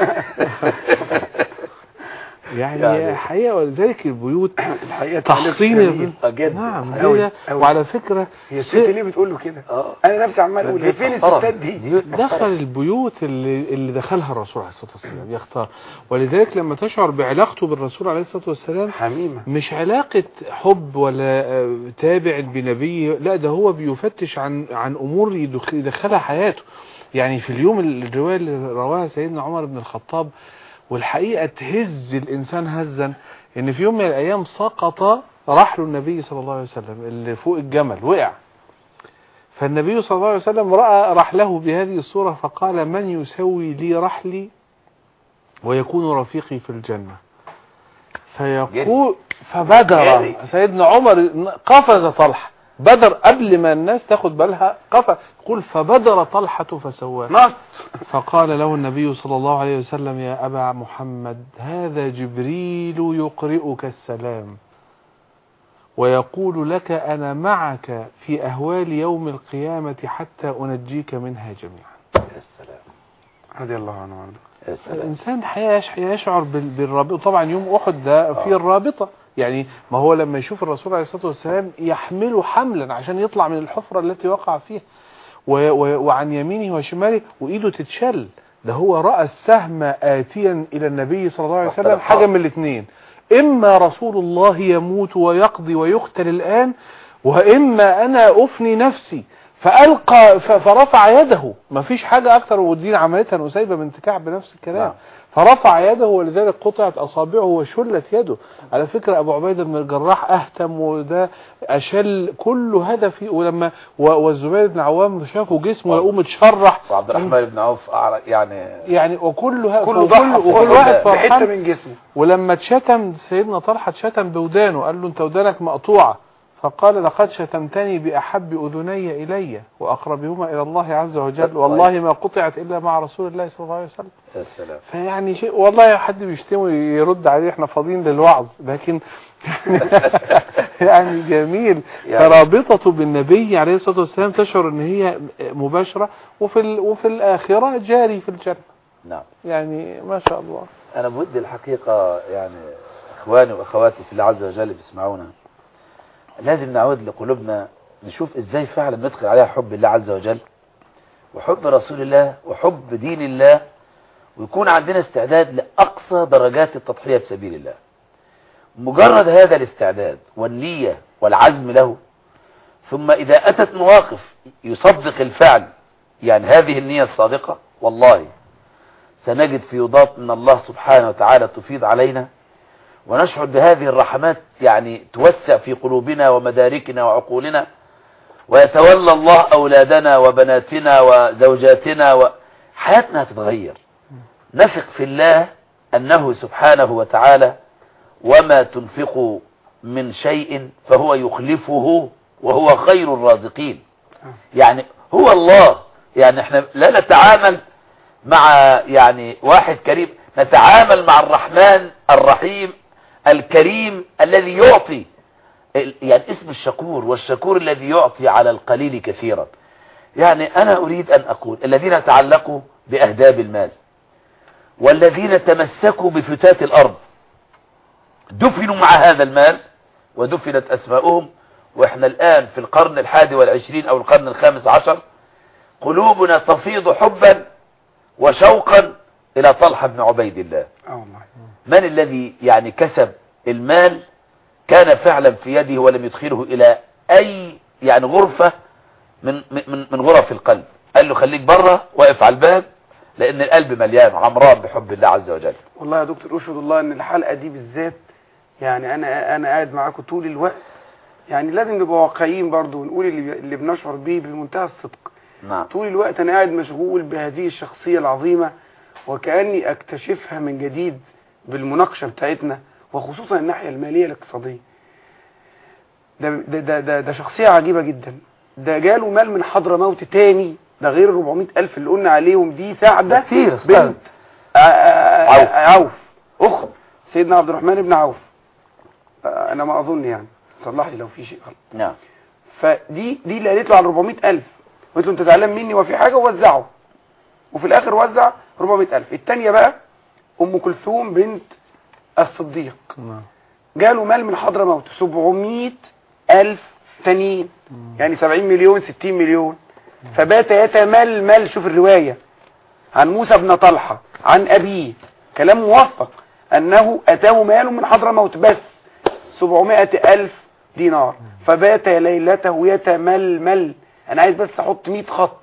Speaker 4: يعني,
Speaker 3: يعني-
Speaker 4: حقيقة ولذلك البيوت
Speaker 2: الحقيقه
Speaker 4: تحصين
Speaker 2: جميل.
Speaker 4: البيوت
Speaker 3: آه، جدا
Speaker 4: نعم
Speaker 2: أوي،
Speaker 4: هي
Speaker 2: أوي.
Speaker 4: وعلى فكرة
Speaker 2: هي الست
Speaker 4: شيء-
Speaker 2: ليه بتقول له كده
Speaker 3: اه
Speaker 2: انا نفسي عمال اقول هي فين
Speaker 3: محترم.
Speaker 2: الستات دي
Speaker 4: دخل البيوت اللي, اللي دخلها الرسول عليه الصلاة والسلام يختار ولذلك لما تشعر بعلاقته بالرسول عليه الصلاة والسلام
Speaker 2: حميمه
Speaker 4: مش علاقة حب ولا آه، تابع بنبي لا ده هو بيفتش عن عن امور يدخ- يدخلها حياته يعني في اليوم ال- الرواية اللي رواها سيدنا عمر بن الخطاب والحقيقة تهز الانسان هزا ان في يوم من الايام سقط رحل النبي صلى الله عليه وسلم اللي فوق الجمل وقع فالنبي صلى الله عليه وسلم رأى رحله بهذه الصورة فقال من يسوي لي رحلي ويكون رفيقي في الجنة فيقول فبدر
Speaker 3: جري.
Speaker 4: سيدنا عمر قفز طلحة بدر قبل ما الناس تاخد بالها قفز يقول فبدر طلحة فسواه
Speaker 2: نص
Speaker 4: فقال له النبي صلى الله عليه وسلم يا أبا محمد هذا جبريل يقرئك السلام ويقول لك أنا معك في أهوال يوم القيامة حتى أنجيك منها جميعا
Speaker 3: يا سلام
Speaker 2: رضي الله عنه وارضاه
Speaker 3: يا سلام
Speaker 4: الإنسان الحقيقة يش- يشعر بال- بالرابطة طبعا يوم أحد ده فيه الرابطة يعني ما هو لما يشوف الرسول عليه الصلاة والسلام يحمله حملا عشان يطلع من الحفرة التي وقع فيها و- و- وعن يمينه وشماله وإيده تتشل ده هو رأى السهم آتيا إلى النبي صلى الله عليه وسلم
Speaker 3: واختلف
Speaker 4: حاجة
Speaker 3: حاضر.
Speaker 4: من الاثنين إما رسول الله يموت ويقضي ويقتل الآن وإما أنا أفني نفسي فألقى ف- فرفع يده ما فيش حاجة أكتر ودين عملتها نسيبة بنت كعب بنفس الكلام
Speaker 3: نعم.
Speaker 4: فرفع يده ولذلك قطعت أصابعه وشلت يده على فكرة أبو عبيدة بن الجراح أهتم وده أشل كل هذا فيه ولما و- والزبير بن عوام شافوا جسمه
Speaker 3: والله.
Speaker 4: لقوه متشرح
Speaker 3: وعبد الرحمن بن عوف أعرف يعني
Speaker 4: يعني وكل ه-
Speaker 2: كله
Speaker 4: وكل,
Speaker 2: ضحى
Speaker 4: وكل
Speaker 3: كله
Speaker 4: واحد
Speaker 3: ده
Speaker 2: بحته
Speaker 4: فرحان
Speaker 2: من جسمه
Speaker 4: ولما اتشتم سيدنا طلحة اتشتم بودانه قال له انت ودانك مقطوعة فقال لقد شتمتني بأحب أذني إلي وأقربهما إلى الله عز وجل والله ما قطعت إلا مع رسول الله صلى الله عليه وسلم
Speaker 3: يا سلام
Speaker 4: فيعني شيء والله حد بيشتمه يرد عليه احنا فاضيين للوعظ لكن يعني جميل
Speaker 3: يعني-
Speaker 4: فرابطته بالنبي عليه الصلاة والسلام تشعر ان هي مباشرة وفي ال... وفي الآخرة جاري في الجنة
Speaker 3: نعم
Speaker 4: يعني ما شاء الله
Speaker 3: أنا بودي الحقيقة يعني إخواني وأخواتي في الله عز وجل بيسمعونا لازم نعود لقلوبنا نشوف إزاي فعلا ندخل عليها حب الله عز وجل وحب رسول الله وحب دين الله ويكون عندنا استعداد لأقصى درجات التضحية في سبيل الله مجرد هذا الاستعداد والنية والعزم له ثم إذا أتت مواقف يصدق الفعل يعني هذه النية الصادقة والله سنجد فيضات من الله سبحانه وتعالى تفيض علينا ونشعر بهذه الرحمات يعني توسع في قلوبنا ومداركنا وعقولنا ويتولى الله أولادنا وبناتنا وزوجاتنا وحياتنا هتتغير نثق في الله أنه سبحانه وتعالى وما تنفقوا من شيء فهو يخلفه وهو خير الرازقين يعني هو الله يعني احنا لا نتعامل مع يعني واحد كريم نتعامل مع الرحمن الرحيم الكريم الذي يعطي يعني اسم الشكور والشكور الذي يعطي على القليل كثيرا يعني أنا أريد أن أقول الذين تعلقوا بأهداب المال والذين تمسكوا بفتات الأرض دفنوا مع هذا المال ودفنت أسماؤهم وإحنا الآن في القرن الحادي والعشرين أو القرن الخامس عشر قلوبنا تفيض حبا وشوقا إلى طلحة بن عبيد الله
Speaker 2: اه والله
Speaker 3: من الذي يعني كسب المال كان فعلا في يده ولم يدخله إلى أي يعني غرفة من من من غرف القلب قال له خليك بره واقف على الباب لأن القلب مليان عمران بحب الله عز وجل
Speaker 2: والله يا دكتور اشهد الله ان الحلقه دي بالذات يعني انا انا قاعد معاكم طول الوقت يعني لازم نبقى واقعيين برضو ونقول اللي اللي بنشعر بيه بمنتهى الصدق
Speaker 3: نعم
Speaker 2: طول الوقت انا قاعد مشغول بهذه الشخصيه العظيمه وكاني اكتشفها من جديد بالمناقشه بتاعتنا وخصوصا الناحيه الماليه الاقتصاديه ده ده ده ده, ده شخصيه عجيبه جدا ده جاله مال من حضرموت تاني ده غير ال 400 الف اللي قلنا عليهم دي ساعده
Speaker 3: كتير
Speaker 2: بنت آه، آه،
Speaker 3: عوف.
Speaker 2: عوف اخت سيدنا عبد الرحمن بن عوف آه، انا ما اظن يعني صلح لي لو في شيء غلط
Speaker 3: نعم
Speaker 2: فدي دي اللي قالت له على 400000 قلت له انت زعلان مني وفي حاجه ووزعه وفي الاخر وزع 400000 الثانيه بقى ام كلثوم بنت الصديق
Speaker 4: نعم
Speaker 2: جاله مال من حضرموت 700 ألف تانيين يعني 70 مليون 60 مليون فبات يتململ شوف الرواية عن موسى بن طلحة عن أبيه كلام موفق أنه أتاه مال من حضرموت بس 700 ألف دينار فبات ليلته يتململ أنا عايز بس أحط 100 خط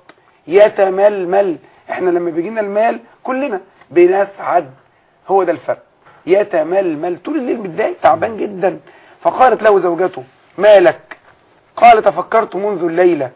Speaker 2: يتململ احنا لما بيجينا المال كلنا بنسعد هو ده الفرق يتململ طول الليل متضايق تعبان جدا فقالت له زوجته ما لك قال تفكرت منذ الليلة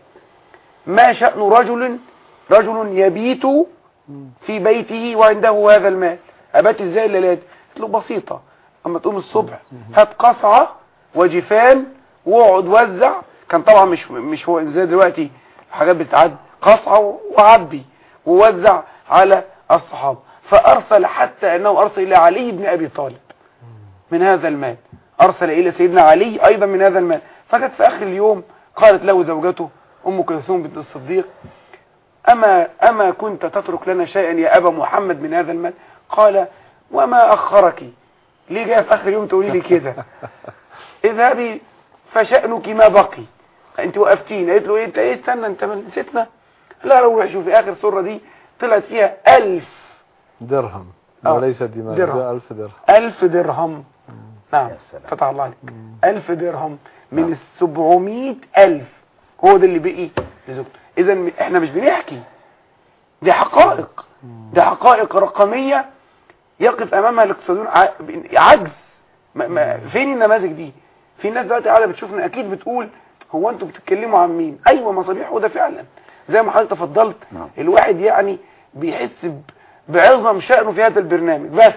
Speaker 2: ما شأن رجل رجل يبيت في بيته وعنده هذا المال أبات ازاي الليلة دي قلت له بسيطة اما تقوم الصبح هات قصعة وجفان واقعد وزع كان طبعا مش مش هو زي دلوقتي حاجات بتتعد قصعة وعبي ووزع على الصحابة فأرسل حتى أنه أرسل إلى علي بن أبي طالب من هذا المال أرسل إلى سيدنا علي أيضا من هذا المال فجت في آخر اليوم قالت له زوجته أم كلثوم بنت الصديق أما, أما كنت تترك لنا شيئا يا أبا محمد من هذا المال قال وما أخرك ليه جاء في آخر اليوم تقولي لي كده اذهبي فشأنك ما بقي انت وقفتين قالت له ايه انت ايه استنى انت ما نسيتنا لا روح شوف في اخر سورة دي طلعت فيها ألف
Speaker 4: درهم
Speaker 2: آه،
Speaker 4: وليس دينار
Speaker 2: درهم.
Speaker 4: ده ألف درهم
Speaker 2: ألف درهم نعم
Speaker 3: يا سلام.
Speaker 2: فتح الله عليك ألف درهم من السبعمائة ألف هو ده اللي بقي لزوجته إذا إحنا مش بنحكي دي حقائق دي حقائق رقمية يقف أمامها الاقتصاديون ع- عجز ما ما فين النماذج دي في ناس دلوقتي قاعده بتشوفنا اكيد بتقول هو انتوا بتتكلموا عن مين ايوه مصابيح وده فعلا زي ما حضرتك تفضلت
Speaker 3: نعم.
Speaker 2: الواحد يعني بيحس ب- بعظم شأنه في هذا البرنامج بس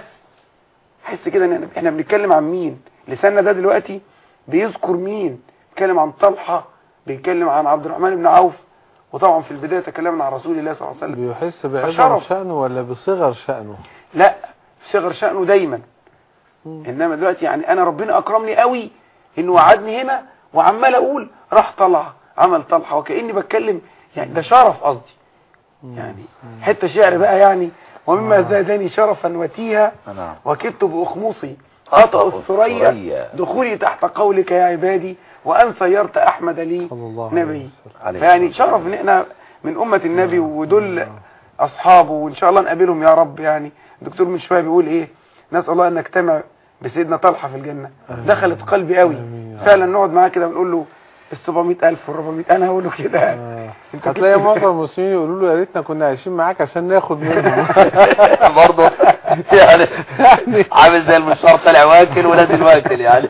Speaker 2: حس كده ان احنا بنتكلم عن مين لساننا ده دلوقتي بيذكر مين بيتكلم عن طلحة بيتكلم عن عبد الرحمن بن عوف وطبعا في البداية تكلمنا عن رسول الله صلى الله عليه وسلم
Speaker 4: بيحس بعظم
Speaker 2: فشرف.
Speaker 4: شأنه ولا بصغر شأنه
Speaker 2: لا صغر شأنه دايما
Speaker 4: مم.
Speaker 2: انما دلوقتي يعني انا ربنا اكرمني قوي انه وعدني هنا وعمال اقول راح طلع عمل طلحه وكاني بتكلم يعني ده شرف قصدي يعني حته شعر بقى يعني ومما
Speaker 4: آه.
Speaker 2: زادني شرفا وتيها
Speaker 3: نعم
Speaker 2: وكدت بأخمصي أطأ الثريا
Speaker 3: الثريا.
Speaker 2: دخولي تحت قولك يا عبادي وأن صيرت أحمد لي
Speaker 4: صلى الله عليه
Speaker 2: نبي
Speaker 4: وسلم.
Speaker 3: عليه
Speaker 2: فيعني
Speaker 3: الصلاة
Speaker 2: شرف ان احنا من أمة النبي ودول أصحابه وإن شاء الله نقابلهم يا رب يعني الدكتور من شوية بيقول إيه نسأل الله أن نجتمع بسيدنا طلحة في الجنة
Speaker 4: آمين.
Speaker 2: دخلت قلبي قوي
Speaker 4: آمين.
Speaker 2: فعلا نقعد معاه كده ونقول له ال 700000 وال 400 أنا هقول له كده
Speaker 4: آه.
Speaker 2: انت
Speaker 4: هتلاقي
Speaker 2: كنت-
Speaker 4: معظم المسلمين يقولوا له يا ريتنا كنا عايشين معاك عشان ناخد منه
Speaker 3: برضه يعني عامل زي المشوار طالع واكل ونازل واكل يعني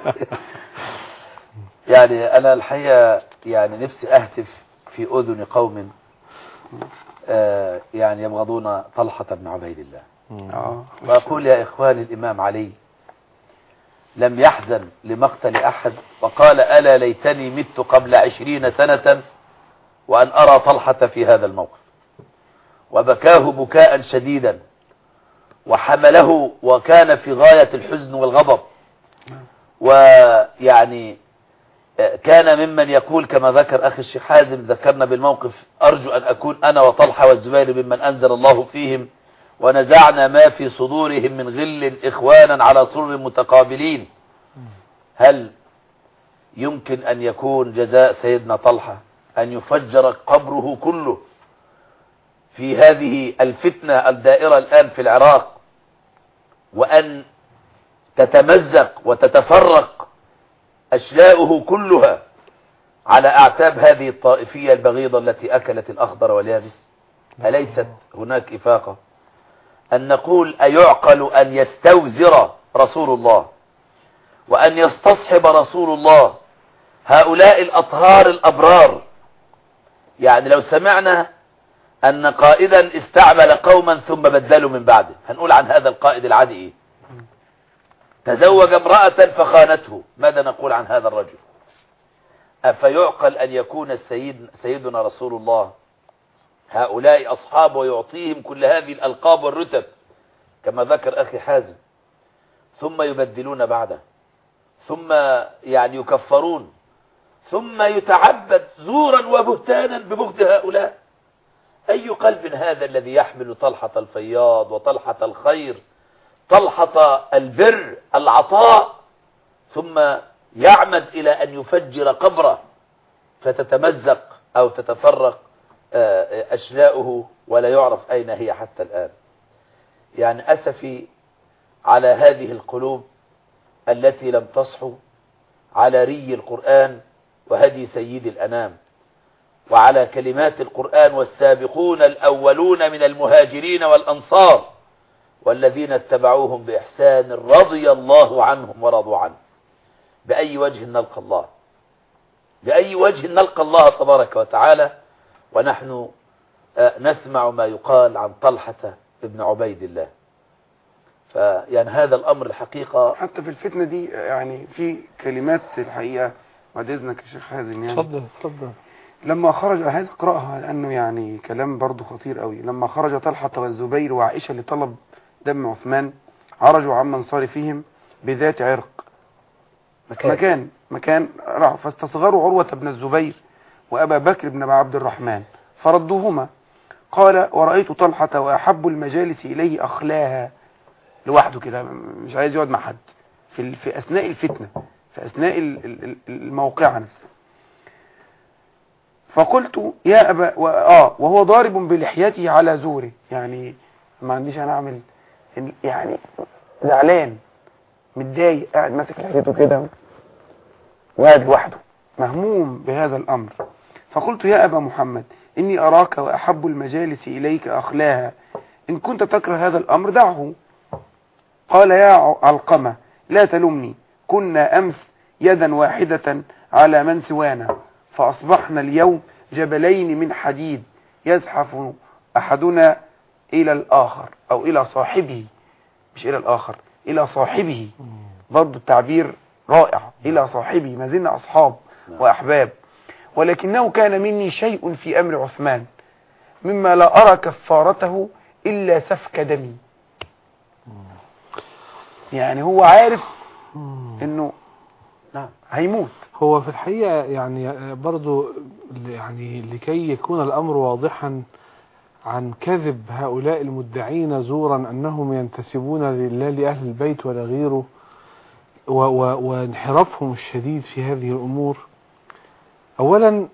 Speaker 3: يعني انا الحقيقه يعني نفسي اهتف في اذن قوم آه يعني يبغضون طلحه بن عبيد الله
Speaker 2: اه
Speaker 3: وأقول يا إخواني الإمام علي لم يحزن لمقتل أحد وقال ألا ليتني مت قبل عشرين سنة وأن أرى طلحة في هذا الموقف وبكاه بكاء شديدا وحمله وكان في غاية الحزن والغضب ويعني آه، كان ممن يقول كما ذكر أخي الشيخ حازم ذكرنا بالموقف أرجو أن أكون أنا وطلحة والزبير ممن أنزل الله فيهم ونزعنا ما في صدورهم من غل إخوانا على سر متقابلين هل يمكن أن يكون جزاء سيدنا طلحة أن يفجر قبره كله في هذه الفتنة الدائرة الآن في العراق وأن تتمزق وتتفرق أشلاؤه كلها على أعتاب هذه الطائفية البغيضة التي أكلت الأخضر واليابس أليست هناك إفاقة أن نقول أيعقل أن يستوزر رسول الله وأن يستصحب رسول الله هؤلاء الأطهار الأبرار يعني لو سمعنا أن قائدا استعمل قوما ثم بدلوا من بعده هنقول عن هذا القائد العادي إيه تزوج امرأة فخانته ماذا نقول عن هذا الرجل أفيعقل أن يكون السيد سيدنا رسول الله هؤلاء أصحابه ويعطيهم كل هذه الألقاب والرتب كما ذكر أخي حازم ثم يبدلون بعده ثم يعني يكفرون ثم يتعبد زورا وبهتانا ببغض هؤلاء أي قلب هذا الذي يحمل طلحة الفياض وطلحة الخير طلحة البر العطاء ثم يعمد إلى أن يفجر قبره فتتمزق أو تتفرق آه، أشلاؤه ولا يعرف أين هي حتى الآن يعني أسفي على هذه القلوب التي لم تصحو على ري القرآن وهدي سيد الأنام وعلى كلمات القرآن والسابقون الأولون من المهاجرين والأنصار والذين اتبعوهم بإحسان رضي الله عنهم ورضوا عنه بأي وجه نلقى الله بأي وجه نلقى الله تبارك وتعالى ونحن آه، نسمع ما يقال عن طلحة ابن عبيد الله فيعني هذا الأمر الحقيقة
Speaker 2: حتى في الفتنة دي يعني في كلمات الحقيقة بعد إذنك يا شيخ حازم يعني
Speaker 4: اتفضل اتفضل
Speaker 2: لما خرج عايز اقراها لانه يعني كلام برضه خطير قوي لما خرج طلحة والزبير وعائشة لطلب دم عثمان عرجوا عن منصرفهم بذات عرق
Speaker 3: مكان.
Speaker 2: مكان مكان راحوا فاستصغروا عروة بن الزبير وأبا بكر بن عبد الرحمن فردوهما قال ورأيت طلحة وأحب المجالس إليه أخلاها لوحده كده مش عايز يقعد مع حد في, ال- في أثناء الفتنة في أثناء ال- ال- ال- الموقعة نفسها فقلت يا أبا و... آه وهو ضارب بلحيته على زوره يعني ما عنديش أنا أعمل يعني زعلان متضايق قاعد ماسك لحيته كده وقاعد لوحده مهموم بهذا الأمر فقلت يا أبا محمد إني أراك وأحب المجالس إليك أخلاها إن كنت تكره هذا الأمر دعه قال يا علقمة لا تلمني كنا أمس يدا واحدة على من سوانا فأصبحنا اليوم جبلين من حديد يزحف أحدنا إلى الآخر أو إلى صاحبه مش إلى الآخر إلى صاحبه برضو التعبير رائع إلى صاحبه ما زلنا أصحاب وأحباب ولكنه كان مني شيء في أمر عثمان مما لا أرى كفارته إلا سفك دمي يعني هو عارف انه
Speaker 3: نعم
Speaker 2: هيموت
Speaker 4: هو في الحقيقة يعني برضو يعني لكي يكون الأمر واضحا عن كذب هؤلاء المدعين زورا أنهم ينتسبون لله لأهل البيت ولا غيره و و وانحرافهم الشديد في هذه الأمور أولا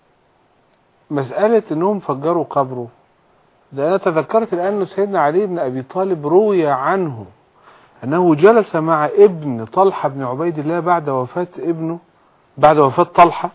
Speaker 4: مسألة أنهم فجروا قبره ده أنا تذكرت الآن أن سيدنا علي بن أبي طالب روي عنه أنه جلس مع ابن طلحة بن عبيد الله بعد وفاة ابنه بعد وفاة طلحة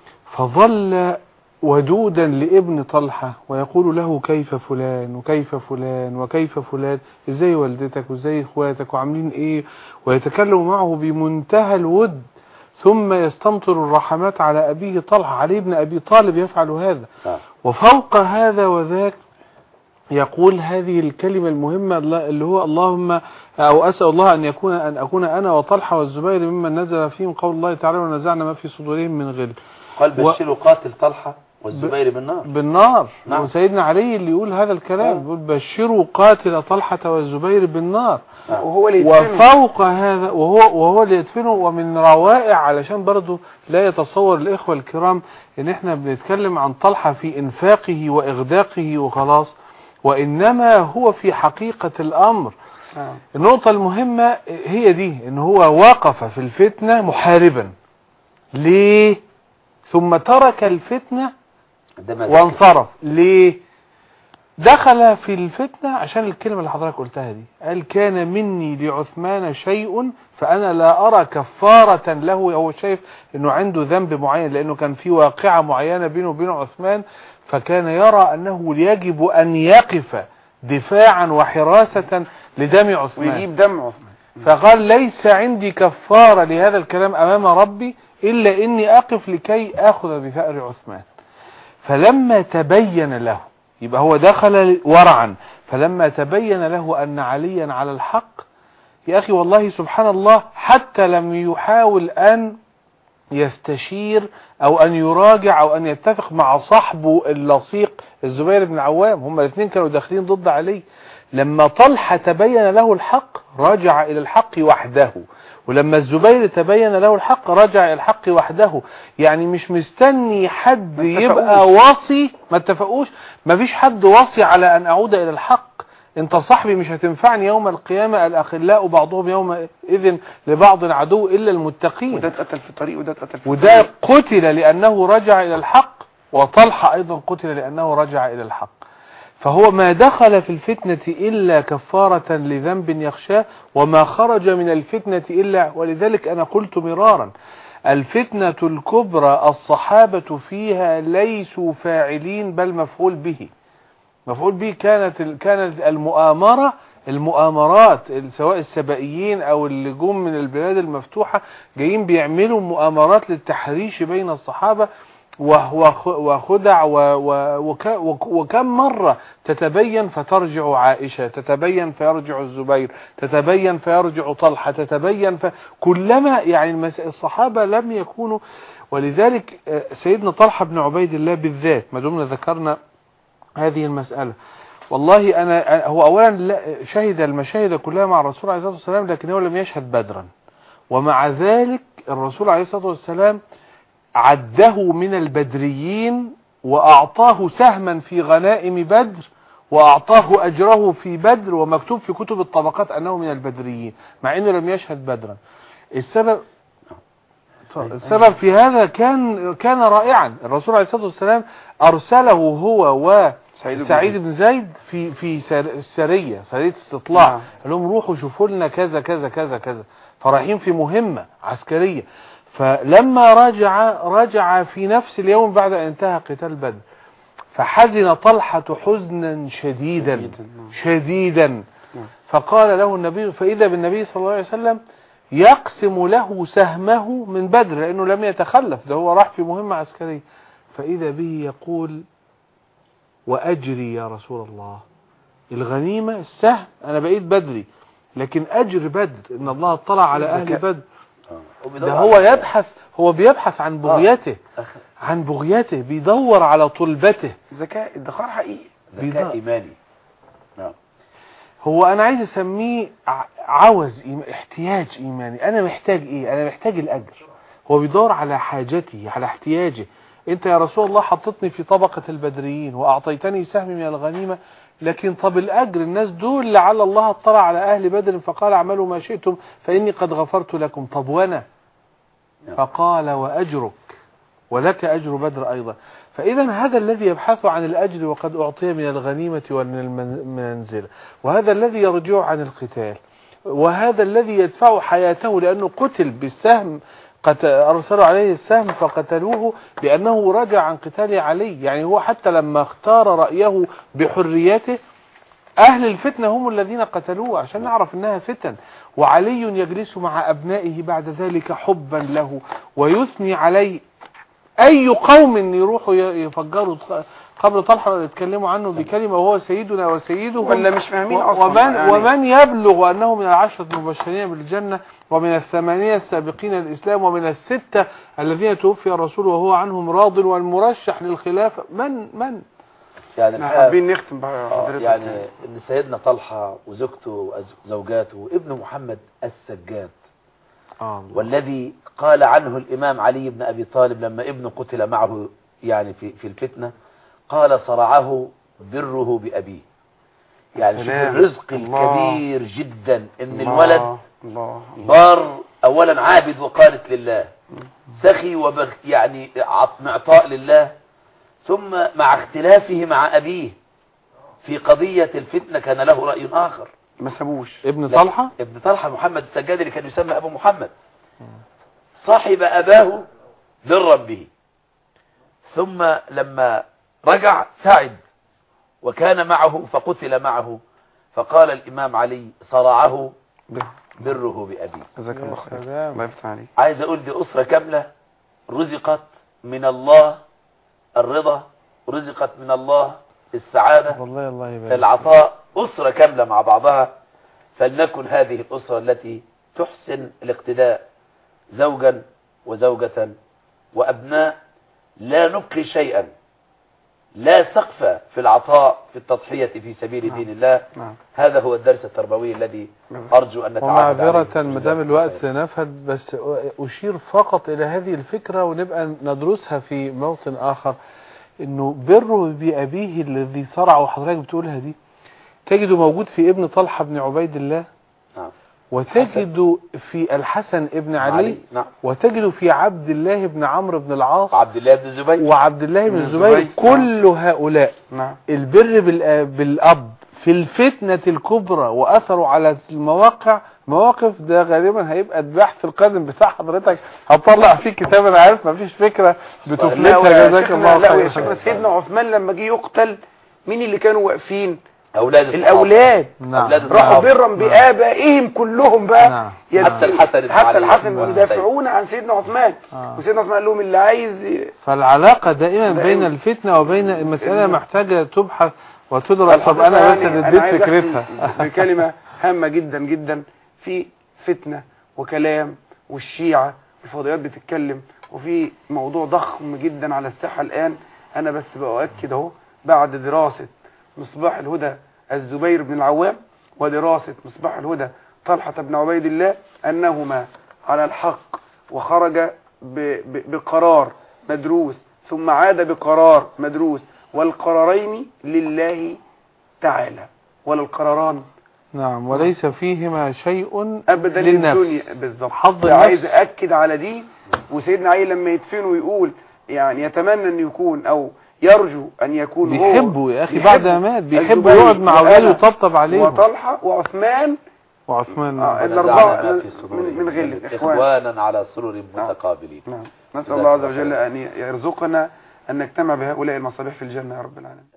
Speaker 4: فظل ودودا لابن طلحة ويقول له كيف فلان وكيف فلان وكيف فلان ازاي والدتك وازاي اخواتك وعاملين ايه ويتكلم معه بمنتهى الود ثم يستمطر الرحمات على أبيه طلحة علي بن أبي طالب يفعل هذا
Speaker 3: نعم.
Speaker 4: وفوق هذا وذاك يقول هذه الكلمة المهمة اللي هو اللهم أو أسأل الله أن يكون أن أكون أنا وطلحة والزبير ممن نزل فيهم قول الله تعالى ونزعنا ما في صدورهم من غل
Speaker 3: قال
Speaker 4: و-
Speaker 3: بشروا قاتل طلحة والزبير بالنار
Speaker 4: بالنار
Speaker 3: نعم.
Speaker 4: وسيدنا علي اللي يقول هذا الكلام
Speaker 3: آه.
Speaker 4: يقول بشروا قاتل طلحة والزبير بالنار
Speaker 3: نعم.
Speaker 2: وهو اللي يدفنه.
Speaker 4: وفوق هذا وهو وهو اللي يدفنه ومن روائع علشان برضه لا يتصور الإخوة الكرام ان احنا بنتكلم عن طلحة في انفاقه واغداقه وخلاص وانما هو في حقيقة الامر
Speaker 2: آه.
Speaker 4: النقطة المهمة هي دي ان هو وقف في الفتنة محاربا ليه ثم ترك الفتنة
Speaker 3: ده ما ذكر.
Speaker 4: وانصرف ليه دخل في الفتنة عشان الكلمة اللي حضرتك قلتها دي قال كان مني لعثمان شيء فأنا لا أرى كفارة له هو شايف أنه عنده ذنب معين لأنه كان في واقعة معينة بينه وبين عثمان فكان يرى أنه يجب أن يقف دفاعا وحراسة لدم عثمان
Speaker 2: ويجيب دم عثمان
Speaker 4: فقال ليس عندي كفارة لهذا الكلام أمام ربي إلا إني أقف لكي أخذ بثأر عثمان فلما تبين له يبقى هو دخل ورعا فلما تبين له أن عليا على الحق يا أخي والله سبحان الله حتى لم يحاول أن يستشير أو أن يراجع أو أن يتفق مع صاحبه اللصيق الزبير بن العوام هم الاثنين كانوا داخلين ضد علي لما طلحة تبين له الحق رجع إلى الحق وحده ولما الزبير تبين له الحق رجع إلى الحق وحده يعني مش مستني حد
Speaker 2: ما
Speaker 4: يبقى وصي ما اتفقوش ما فيش حد وصي على أن أعود إلى الحق انت صاحبي مش هتنفعني يوم القيامة الأخلاء بعضهم يومئذ لبعض عدو إلا المتقين
Speaker 2: وده اتقتل في الطريق وده اتقتل في
Speaker 4: وده
Speaker 2: الطريق.
Speaker 4: قتل لأنه رجع إلى الحق وطلحة أيضا قتل لأنه رجع إلى الحق فهو ما دخل في الفتنة إلا كفارة لذنب يخشاه وما خرج من الفتنة إلا ولذلك أنا قلت مرارا الفتنة الكبرى الصحابة فيها ليسوا فاعلين بل مفعول به مفعول به كانت كانت المؤامرة المؤامرات سواء السبائيين او اللي جم من البلاد المفتوحة جايين بيعملوا مؤامرات للتحريش بين الصحابة وهو وخدع و و وك وك وكم مرة تتبين فترجع عائشة تتبين فيرجع الزبير تتبين فيرجع طلحة تتبين فكلما يعني المس- الصحابة لم يكونوا ولذلك آه، سيدنا طلحة بن عبيد الله بالذات ما دمنا ذكرنا هذه المسألة والله أنا هو أولا لا- شهد المشاهد كلها مع الرسول عليه الصلاة والسلام لكن هو لم يشهد بدرا ومع ذلك الرسول عليه الصلاة والسلام عده من البدريين وأعطاه سهما في غنائم بدر وأعطاه أجره في بدر ومكتوب في كتب الطبقات أنه من البدريين مع أنه لم يشهد بدرا السبب السبب في هذا كان كان رائعا الرسول عليه الصلاة والسلام أرسله هو و
Speaker 2: سعيد بن
Speaker 4: سعيد
Speaker 2: زيد.
Speaker 4: بن زيد في في سر- سرية سرية استطلاع
Speaker 2: نعم.
Speaker 4: قال لهم روحوا شوفوا لنا كذا كذا كذا كذا فرايحين في مهمة عسكرية فلما رجع رجع في نفس اليوم بعد ان انتهى قتال بدر فحزن طلحة حزنا شديدا
Speaker 2: شديداً، نعم.
Speaker 4: شديدا
Speaker 2: نعم.
Speaker 4: فقال له النبي فإذا بالنبي صلى الله عليه وسلم يقسم له سهمه من بدر لأنه لم يتخلف ده هو راح في مهمة عسكرية فإذا به يقول وأجري يا رسول الله الغنيمة السهم أنا بقيت بدري لكن أجر بدر إن الله اطلع على أهل
Speaker 2: الذكاء.
Speaker 4: بدر
Speaker 3: آه. وبيدور
Speaker 4: ده هو
Speaker 3: على-
Speaker 4: يبحث هو بيبحث عن بغيته
Speaker 3: أخ-
Speaker 4: عن بغيته بيدور على طلبته
Speaker 2: ذكاء ادخار حقيقي
Speaker 3: ذكاء
Speaker 4: بيدور.
Speaker 3: إيماني نعم
Speaker 4: هو انا عايز اسميه ع- عوز إيم... احتياج ايماني انا محتاج ايه انا محتاج الاجر هو بيدور على حاجته على احتياجه انت يا رسول الله حطتني في طبقة البدريين واعطيتني سهم من الغنيمة لكن طب الاجر الناس دول لعل الله اطلع على اهل بدر فقال اعملوا ما شئتم فاني قد غفرت لكم طب وانا
Speaker 3: نعم.
Speaker 4: فقال واجرك ولك اجر بدر ايضا فاذا هذا الذي يبحث عن الاجر وقد اعطي من الغنيمة ومن المنزلة وهذا الذي يرجع عن القتال وهذا الذي يدفع حياته لأنه قتل بالسهم قت- أرسلوا عليه السهم فقتلوه لأنه رجع عن قتال علي يعني هو حتى لما اختار رأيه بحريته أهل الفتنة هم الذين قتلوه عشان نعرف أنها فتن وعلي يجلس مع أبنائه بعد ذلك حبا له ويثني عليه أي قوم يروحوا ي- يفجروا قبل طلحة ولا يتكلموا عنه بكلمة وهو سيدنا وسيدهم
Speaker 2: ولا مش فاهمين
Speaker 4: و-
Speaker 2: أصلا
Speaker 4: ومن,
Speaker 2: يعني.
Speaker 4: ومن يبلغ أنه من العشرة المبشرين بالجنة ومن الثمانية السابقين للإسلام ومن الستة الذين توفي الرسول وهو عنهم راض والمرشح للخلافة من من
Speaker 3: يعني
Speaker 2: احنا
Speaker 3: الحقيقة-
Speaker 2: حابين نختم بقى
Speaker 3: آه،
Speaker 2: حضرتك
Speaker 3: يعني ان سيدنا طلحة وزوجته وزوجاته وابنه محمد السجاد
Speaker 4: آه
Speaker 3: والذي قال عنه الإمام علي بن أبي طالب لما ابنه قتل معه يعني في, في الفتنة قال صرعه بره بأبيه يعني شوف
Speaker 2: سلام.
Speaker 3: الرزق
Speaker 2: الله.
Speaker 3: الكبير جدا ان
Speaker 2: الله،
Speaker 3: الولد
Speaker 2: الله الله.
Speaker 3: بار اولا عابد وقانت لله سخي وبخ يعني عط- معطاء لله ثم مع اختلافه مع أبيه في قضية الفتنة كان له رأي آخر
Speaker 2: ما سابوش
Speaker 4: ابن
Speaker 3: لكن
Speaker 4: طلحة
Speaker 3: ابن طلحة محمد السجاد اللي كان يسمى أبو محمد صاحب أباه برا به ثم لما رجع سعد وكان معه فقتل معه فقال الإمام علي صرعه
Speaker 2: به.
Speaker 3: بره بأبيه
Speaker 2: جزاك
Speaker 4: يا
Speaker 2: الله خير
Speaker 4: سلام.
Speaker 2: الله يفتح عليك
Speaker 3: عايز أقول دي أسرة كاملة رزقت من الله الرضا رزقت من الله السعادة
Speaker 4: والله الله يبارك
Speaker 3: العطاء أسرة كاملة مع بعضها فلنكن هذه الأسرة التي تحسن الاقتداء زوجا وزوجة وأبناء لا نبقي شيئا لا سقف في العطاء في التضحية في سبيل دين الله
Speaker 2: نعم
Speaker 3: هذا هو الدرس التربوي الذي
Speaker 2: نعم.
Speaker 3: أرجو أن نتعاهد عليه.
Speaker 4: ومعذرة مدام الوقت نفد بس أشير فقط إلى هذه الفكرة ونبقى ندرسها في موطن آخر إنه بره بأبيه الذي صرع وحضرتك بتقولها دي تجده موجود في ابن طلحة بن عبيد الله
Speaker 3: نعم.
Speaker 4: وتجد في الحسن ابن علي
Speaker 3: نعم
Speaker 4: وتجد في عبد الله بن عمرو بن العاص
Speaker 3: عبد الله بن الزبير
Speaker 4: وعبد الله بن
Speaker 2: بن
Speaker 4: الزبير
Speaker 2: الزبير.
Speaker 4: كل هؤلاء
Speaker 2: نعم
Speaker 4: البر بالآ- بالأب في الفتنة الكبرى وأثره على المواقع مواقف ده غالبا هيبقى البحث القادم بتاع حضرتك هطلع فيه كتاب انا عارف مفيش فكرة
Speaker 2: لا
Speaker 4: بتفلتها
Speaker 2: يا
Speaker 4: جزاك
Speaker 2: شيخنا
Speaker 4: الله
Speaker 2: لا يا
Speaker 4: خير
Speaker 2: شيخنا سيدنا عثمان لما جه يقتل مين اللي كانوا واقفين
Speaker 3: أولاد الصحابة.
Speaker 2: الاولاد
Speaker 4: نعم
Speaker 3: أولاد
Speaker 2: راحوا
Speaker 3: الصحابة.
Speaker 2: برا بآبائهم كلهم بقى
Speaker 4: نعم.
Speaker 2: يد-
Speaker 3: حتى الحسن بن
Speaker 2: حتى
Speaker 3: علي.
Speaker 2: الحسن
Speaker 3: نعم.
Speaker 2: يدافعون عن سيدنا عثمان
Speaker 4: آه.
Speaker 2: وسيدنا عثمان قال لهم اللي عايز ي-
Speaker 4: فالعلاقة دائما
Speaker 2: دائما.
Speaker 4: بين الفتنة وبين المسألة
Speaker 2: إن-
Speaker 4: محتاجة تبحث وتدرس طب انا بس
Speaker 2: يعني
Speaker 4: اللي
Speaker 2: أنا
Speaker 4: اديت
Speaker 2: عايز أختم
Speaker 4: فكرتها
Speaker 2: بكلمة هامة جدا جدا في فتنة وكلام والشيعة الفضائيات بتتكلم وفي موضوع ضخم جدا على الساحة الآن أنا بس بأؤكد أهو بعد دراسة مصباح الهدى الزبير بن العوام ودراسة مصباح الهدى طلحة بن عبيد الله أنهما على الحق وخرج ب- ب- بقرار مدروس ثم عاد بقرار مدروس والقرارين لله تعالى ولا القراران
Speaker 4: نعم وليس فيهما شيء
Speaker 2: ابدا
Speaker 4: للنفس
Speaker 2: للدنيا بالظبط
Speaker 4: حظ
Speaker 2: عايز
Speaker 4: النفس
Speaker 2: اكد على دي وسيدنا علي لما يدفن ويقول يعني يتمنى ان يكون او يرجو ان يكون هو
Speaker 4: بيحبه يا اخي
Speaker 2: بيحبه.
Speaker 4: بعد ما مات بيحبه
Speaker 2: الزبير
Speaker 4: يقعد مع اولاده
Speaker 2: وأنا
Speaker 4: ويطبطب عليهم
Speaker 2: وطلحه وعثمان
Speaker 4: وعثمان
Speaker 2: آه،
Speaker 4: نعم.
Speaker 2: الأربعة
Speaker 3: ونزعنا ما
Speaker 2: من-
Speaker 3: في صدورهم
Speaker 2: من- من غل
Speaker 3: من
Speaker 2: الإخوان.
Speaker 3: إخوانا على سرر متقابلين
Speaker 2: نعم نسال
Speaker 3: جزاك
Speaker 2: الله عز
Speaker 3: الله
Speaker 2: وجل
Speaker 3: خير.
Speaker 2: ان يرزقنا ان نجتمع بهؤلاء المصابيح في الجنه يا رب العالمين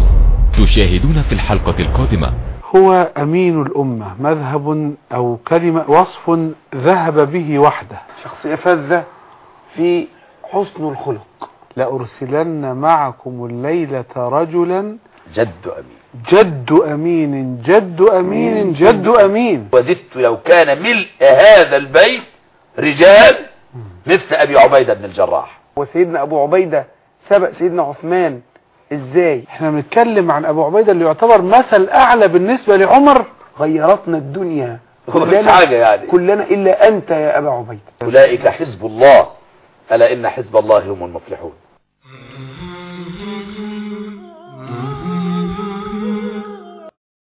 Speaker 5: تشاهدون في الحلقة القادمة
Speaker 4: هو أمين الأمة مذهب أو كلمة وصف ذهب به وحده
Speaker 2: شخصيه فذه في حسن الخلق
Speaker 4: لأرسلن معكم الليلة رجلا
Speaker 3: جد أمين
Speaker 4: جد أمين جد أمين جد أمين
Speaker 3: وددت لو كان ملء هذا البيت رجال مثل أبي عبيدة بن الجراح
Speaker 2: وسيدنا ابو عبيده سبق سيدنا عثمان ازاي
Speaker 4: احنا بنتكلم عن أبو عبيدة اللي يعتبر مثل أعلى بالنسبة لعمر
Speaker 2: غيرتنا الدنيا
Speaker 3: هو مش حاجة يعني
Speaker 2: كلنا إلا أنت يا أبا عبيد
Speaker 3: أولئك حزب الله ألا إن حزب الله هم المفلحون